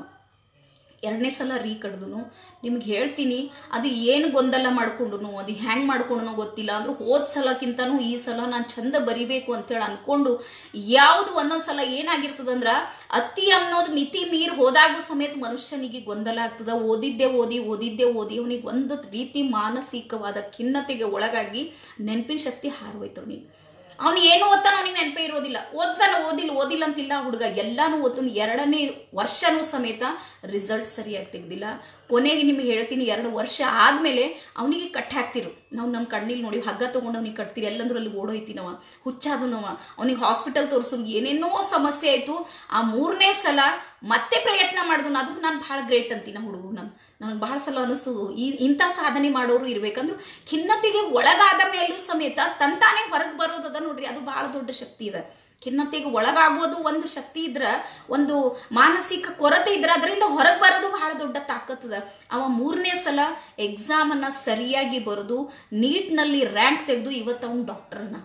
ಎರಡನೇ ಸಲ ರೀ ಕಡ್ದು ನಿಮ್ಗೆ ಹೇಳ್ತೀನಿ ಅದು ಏನು ಗೊಂದಲ ಮಾಡ್ಕೊಂಡು ಅದು ಹ್ಯಾಂಗ್ ಮಾಡ್ಕೊಂಡು ಗೊತ್ತಿಲ್ಲ ಅಂದ್ರೆ ಹೋದ ಸಲಕ್ಕಿಂತನೂ ಈ ಸಲ ನಾನು ಚಂದ ಬರಿಬೇಕು ಅಂತೇಳಿ ಅನ್ಕೊಂಡು ಯಾವುದು ಒಂದೊಂದು ಸಲ ಏನಾಗಿರ್ತದಂದ್ರ ಅತಿ ಅನ್ನೋದು ಮಿತಿ ಮೀರ್ ಹೋದಾಗೂ ಸಮೇತ ಮನುಷ್ಯನಿಗೆ ಗೊಂದಲ ಆಗ್ತದ ಓದಿದ್ದೆ ಓದಿ ಓದಿದ್ದೆ ಓದಿ ಅವನಿಗೆ ಒಂದು ರೀತಿ ಮಾನಸಿಕವಾದ ಖಿನ್ನತೆಗೆ ಒಳಗಾಗಿ ನೆನಪಿನ ಶಕ್ತಿ ಹಾರೋಯ್ತು ಅವನಿಗೆ ಅವ್ನು ಏನು ಓದ್ತಾನ ಅವನಿಗೆ ನೆನಪೇ ಇರೋದಿಲ್ಲ ಓದ್ತಾನ ಓದಿಲ್ಲ ಓದಿಲ್ಲ ಅಂತಿಲ್ಲ ಹುಡುಗ ಎಲ್ಲಾನು ಓದ್ತಾನೆ ಎರಡನೇ ವರ್ಷನೂ ಸಮೇತ ರಿಸಲ್ಟ್ ಸರಿಯಾಗಿ ತೆಗ್ದಿಲ್ಲ ಕೊನೆಗೆ ನಿಮಗೆ ಹೇಳ್ತೀನಿ ಎರಡು ವರ್ಷ ಆದ್ಮೇಲೆ ಅವನಿಗೆ ಕಟ್ ಹಾಕ್ತಿರು ನಾವು ನಮ್ಮ ಕಣ್ಣಿಲ್ ನೋಡಿ ಹಗ್ಗ ತಗೊಂಡು ಅವ್ನಿಗೆ ಕಟ್ತೀರಿ ಎಲ್ಲಂದ್ರೂ ಅಲ್ಲಿ ಓಡೋಯ್ತಿನವ ಹುಚ್ಚಾದನವ ಅವನಿಗೆ ಹಾಸ್ಪಿಟಲ್ ತೋರಿಸು ಏನೇನೋ ಸಮಸ್ಯೆ ಆಯ್ತು ಆ ಮೂರನೇ ಸಲ ಮತ್ತೆ ಪ್ರಯತ್ನ ಮಾಡಿದ್ನು ಅದಕ್ಕೆ ನಾನು ಭಾಳ ಗ್ರೇಟ್ ಅಂತೀನಿ ಹುಡುಗ ನಮ್ ನನಗೆ ಭಾಳ ಸಲ ಅನಿಸ್ತದು ಈ ಇಂಥ ಸಾಧನೆ ಮಾಡೋರು ಇರ್ಬೇಕಂದ್ರೆ ಖಿನ್ನತೆಗೆ ಒಳಗಾದ ಮೇಲೂ ಸಮೇತ ತಂತಾನೆ ಹೊರಗೆ ಬರೋದದ ನೋಡ್ರಿ ಅದು ಭಾಳ ದೊಡ್ಡ ಶಕ್ತಿ ಇದೆ ಖಿನ್ನತೆಗೆ ಒಳಗಾಗೋದು ಒಂದು ಶಕ್ತಿ ಇದ್ರ ಒಂದು ಮಾನಸಿಕ ಕೊರತೆ ಇದ್ರ ಅದರಿಂದ ಹೊರಗೆ ಬರೋದು ಬಹಳ ದೊಡ್ಡ ತಾಕತ್ತದ ಅವ ಮೂರನೇ ಸಲ ಎಕ್ಸಾಮ್ ಅನ್ನ ಸರಿಯಾಗಿ ಬರೋದು ನೀಟ್ನಲ್ಲಿ ರ್ಯಾಂಕ್ ತೆಗೆದು ಇವತ್ತು ಅವನು ಡಾಕ್ಟರ್ನ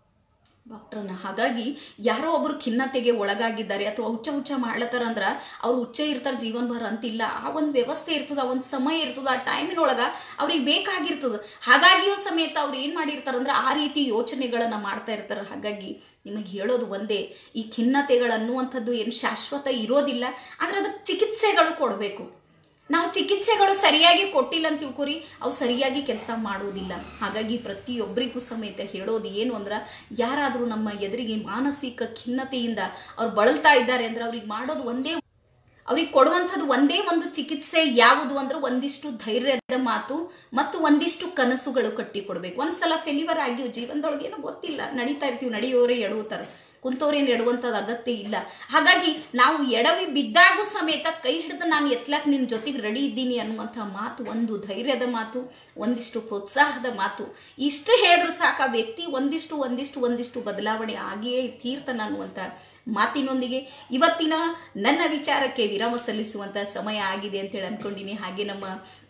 ಡಾಕ್ಟರ್ನ ಹಾಗಾಗಿ ಯಾರೋ ಒಬ್ರು ಖಿನ್ನತೆಗೆ ಒಳಗಾಗಿದ್ದಾರೆ ಅಥವಾ ಹುಚ್ಚ ಹುಚ್ಚ ಮಾಡ್ಲತ್ತಾರ ಅಂದ್ರ ಅವ್ರು ಹುಚ್ಚ ಇರ್ತಾರ ಜೀವನ ಭರ ಅಂತಿಲ್ಲ ಆ ಒಂದು ವ್ಯವಸ್ಥೆ ಇರ್ತದ ಆ ಒಂದು ಸಮಯ ಇರ್ತದ ಆ ಟೈಮಿನೊಳಗ ಅವ್ರಿಗೆ ಬೇಕಾಗಿರ್ತದ ಹಾಗಾಗಿಯೂ ಸಮೇತ ಅವ್ರು ಏನ್ ಮಾಡಿರ್ತಾರಂದ್ರ ಆ ರೀತಿ ಯೋಚನೆಗಳನ್ನ ಮಾಡ್ತಾ ಇರ್ತಾರ ಹಾಗಾಗಿ ನಿಮಗೆ ಹೇಳೋದು ಒಂದೇ ಈ ಖಿನ್ನತೆಗಳು ಅನ್ನುವಂಥದ್ದು ಏನು ಶಾಶ್ವತ ಇರೋದಿಲ್ಲ ಆದ್ರೆ ಅದಕ್ಕೆ ಚಿಕಿತ್ಸೆಗಳು ಕೊಡಬೇಕು ನಾವು ಚಿಕಿತ್ಸೆಗಳು ಸರಿಯಾಗಿ ಕೊಟ್ಟಿಲ್ಲ ಅಂತ ತಿಳ್ಕೊರಿ ಅವು ಸರಿಯಾಗಿ ಕೆಲಸ ಮಾಡೋದಿಲ್ಲ ಹಾಗಾಗಿ ಪ್ರತಿಯೊಬ್ಬರಿಗೂ ಸಮೇತ ಹೇಳೋದು ಏನು ಅಂದ್ರೆ ಯಾರಾದರೂ ನಮ್ಮ ಎದುರಿಗೆ ಮಾನಸಿಕ ಖಿನ್ನತೆಯಿಂದ ಅವ್ರು ಬಳಲ್ತಾ ಇದ್ದಾರೆ ಅಂದ್ರೆ ಅವ್ರಿಗೆ ಮಾಡೋದು ಒಂದೇ ಅವ್ರಿಗೆ ಕೊಡುವಂಥದ್ದು ಒಂದೇ ಒಂದು ಚಿಕಿತ್ಸೆ ಯಾವುದು ಅಂದ್ರೆ ಒಂದಿಷ್ಟು ಧೈರ್ಯದ ಮಾತು ಮತ್ತು ಒಂದಿಷ್ಟು ಕನಸುಗಳು ಕಟ್ಟಿ ಕೊಡ್ಬೇಕು ಒಂದ್ಸಲ ಫೆಲಿವರ್ ಆಗಿವ್ ಜೀವನದೊಳಗೆ ಏನೋ ಗೊತ್ತಿಲ್ಲ ನಡೀತಾ ಇರ್ತೀವಿ ನಡೆಯೋರೇ ಎಡುತ್ತಾರೆ ಕುಂತವ್ರೇನು ಎಡುವಂಥದ್ದು ಅಗತ್ಯ ಇಲ್ಲ ಹಾಗಾಗಿ ನಾವು ಎಡವಿ ಬಿದ್ದಾಗೂ ಸಮೇತ ಕೈ ಹಿಡಿದು ನಾನು ಎತ್ಲಾಕ್ ನಿನ್ನ ಜೊತೆಗೆ ರೆಡಿ ಇದ್ದೀನಿ ಅನ್ನುವಂಥ ಮಾತು ಒಂದು ಧೈರ್ಯದ ಮಾತು ಒಂದಿಷ್ಟು ಪ್ರೋತ್ಸಾಹದ ಮಾತು ಇಷ್ಟು ಹೇಳಿದ್ರು ಸಾಕು ಆ ವ್ಯಕ್ತಿ ಒಂದಿಷ್ಟು ಒಂದಿಷ್ಟು ಒಂದಿಷ್ಟು ಬದಲಾವಣೆ ಆಗಿಯೇ ತೀರ್ತಾನ ಅನ್ನುವಂಥ ಮಾತಿನೊಂದಿಗೆ ಇವತ್ತಿನ ನನ್ನ ವಿಚಾರಕ್ಕೆ ವಿರಾಮ ಸಲ್ಲಿಸುವಂತ ಸಮಯ ಆಗಿದೆ ಅಂತೇಳಿ ಅನ್ಕೊಂಡಿನಿ ಹಾಗೆ ನಮ್ಮ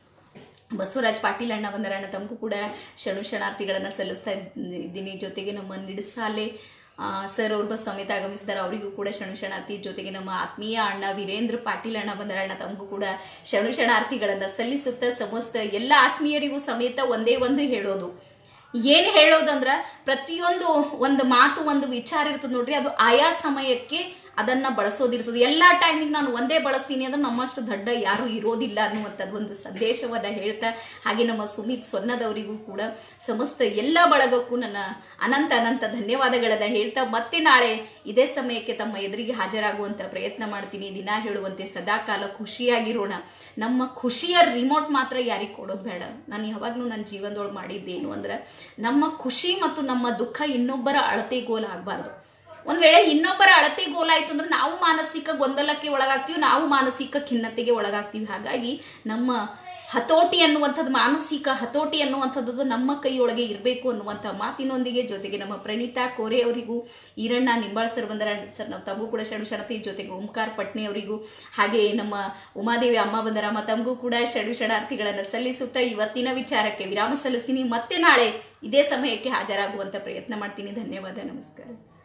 ಬಸವರಾಜ್ ಪಾಟೀಲ್ ಅಣ್ಣ ಬಂದರಣ್ಣ ತಮಗೂ ಕೂಡ ಶರಣು ಶರಣಾರ್ಥಿಗಳನ್ನು ಸಲ್ಲಿಸ್ತಾ ಇದ್ದೀನಿ ಜೊತೆಗೆ ನಮ್ಮ ನಿಡಸಾಲೆ ಆ, ಸರ್ ಅವ್ರ ಬಸ್ ಸಮೇತ ಆಗಮಿಸಿದ್ದಾರೆ ಅವರಿಗೂ ಕೂಡ ಶರಣು ಶರಣಾರ್ಥಿ ಜೊತೆಗೆ ನಮ್ಮ ಆತ್ಮೀಯ ಅಣ್ಣ ವೀರೇಂದ್ರ ಪಾಟೀಲ್ ಅಣ್ಣ ಬಂದರಣ್ಣ ತಮಗೂ ಕೂಡ ಶರಣು ಶರಣಾರ್ಥಿಗಳನ್ನು ಸಲ್ಲಿಸುತ್ತಾ ಸಮಸ್ತ ಎಲ್ಲ ಆತ್ಮೀಯರಿಗೂ ಸಮೇತ ಒಂದೇ ಒಂದು ಹೇಳೋದು ಏನ್ ಹೇಳೋದಂದ್ರ ಪ್ರತಿಯೊಂದು ಒಂದು ಮಾತು ಒಂದು ವಿಚಾರ ಇರ್ತದೆ ನೋಡ್ರಿ ಅದು ಆಯಾ ಸಮಯಕ್ಕೆ ಅದನ್ನ ಬಳಸೋದಿರ್ತದೆ ಎಲ್ಲ ಟೈಮಿಗೆ ನಾನು ಒಂದೇ ಬಳಸ್ತೀನಿ ಅಂದ್ರೆ ನಮ್ಮಷ್ಟು ದಡ್ಡ ಯಾರು ಇರೋದಿಲ್ಲ ಅನ್ನುವಂಥದ್ದು ಒಂದು ಸಂದೇಶವನ್ನ ಹೇಳ್ತಾ ಹಾಗೆ ನಮ್ಮ ಸುಮಿತ್ ಸೊನ್ನದವರಿಗೂ ಕೂಡ ಸಮಸ್ತ ಎಲ್ಲ ಬಳಗಕ್ಕೂ ನನ್ನ ಅನಂತ ಅನಂತ ಧನ್ಯವಾದಗಳನ್ನ ಹೇಳ್ತಾ ಮತ್ತೆ ನಾಳೆ ಇದೇ ಸಮಯಕ್ಕೆ ತಮ್ಮ ಎದುರಿಗೆ ಹಾಜರಾಗುವಂತ ಪ್ರಯತ್ನ ಮಾಡ್ತೀನಿ ದಿನ ಹೇಳುವಂತೆ ಸದಾಕಾಲ ಖುಷಿಯಾಗಿರೋಣ ನಮ್ಮ ಖುಷಿಯ ರಿಮೋಟ್ ಮಾತ್ರ ಯಾರಿಗೆ ಕೊಡೋದು ಬೇಡ ನಾನು ಯಾವಾಗಲೂ ನನ್ನ ಜೀವನದೊಳಗೆ ಮಾಡಿದ್ದೇನು ಅಂದ್ರೆ ನಮ್ಮ ಖುಷಿ ಮತ್ತು ನಮ್ಮ ದುಃಖ ಇನ್ನೊಬ್ಬರ ಅಳತೆಗೋಲ್ ಆಗಬಾರ್ದು ಒಂದ್ ವೇಳೆ ಇನ್ನೊಬ್ಬರ ಅಳತೆ ಗೋಲಾಯ್ತು ಅಂದ್ರೆ ನಾವು ಮಾನಸಿಕ ಗೊಂದಲಕ್ಕೆ ಒಳಗಾಗ್ತೀವಿ ನಾವು ಮಾನಸಿಕ ಖಿನ್ನತೆಗೆ ಒಳಗಾಗ್ತೀವಿ ಹಾಗಾಗಿ ನಮ್ಮ ಹತೋಟಿ ಅನ್ನುವಂಥದ್ದು ಮಾನಸಿಕ ಹತೋಟಿ ಅನ್ನುವಂಥದ್ದು ನಮ್ಮ ಕೈಯೊಳಗೆ ಇರಬೇಕು ಅನ್ನುವಂಥ ಮಾತಿನೊಂದಿಗೆ ಜೊತೆಗೆ ನಮ್ಮ ಪ್ರಣೀತಾ ಕೋರೆ ಅವರಿಗೂ ಈರಣ್ಣ ನಿಂಬಾಳ್ ಸರ್ ಬಂದರ ಸರ್ ನಾವು ತಮಗೂ ಕೂಡ ಶರಣು ಶರಣತಿ ಜೊತೆಗೆ ಓಂಕಾರ ಪಟ್ನೆ ಅವರಿಗೂ ಹಾಗೆ ನಮ್ಮ ಉಮಾದೇವಿ ಅಮ್ಮ ಬಂದರ ಮ ತಮಗೂ ಕೂಡ ಶರಣು ಶರಣಾರ್ಥಿಗಳನ್ನು ಸಲ್ಲಿಸುತ್ತಾ ಇವತ್ತಿನ ವಿಚಾರಕ್ಕೆ ವಿರಾಮ ಸಲ್ಲಿಸ್ತೀನಿ ಮತ್ತೆ ನಾಳೆ ಇದೇ ಸಮಯಕ್ಕೆ ಹಾಜರಾಗುವಂತ ಪ್ರಯತ್ನ ಮಾಡ್ತೀನಿ ಧನ್ಯವಾದ ನಮಸ್ಕಾರ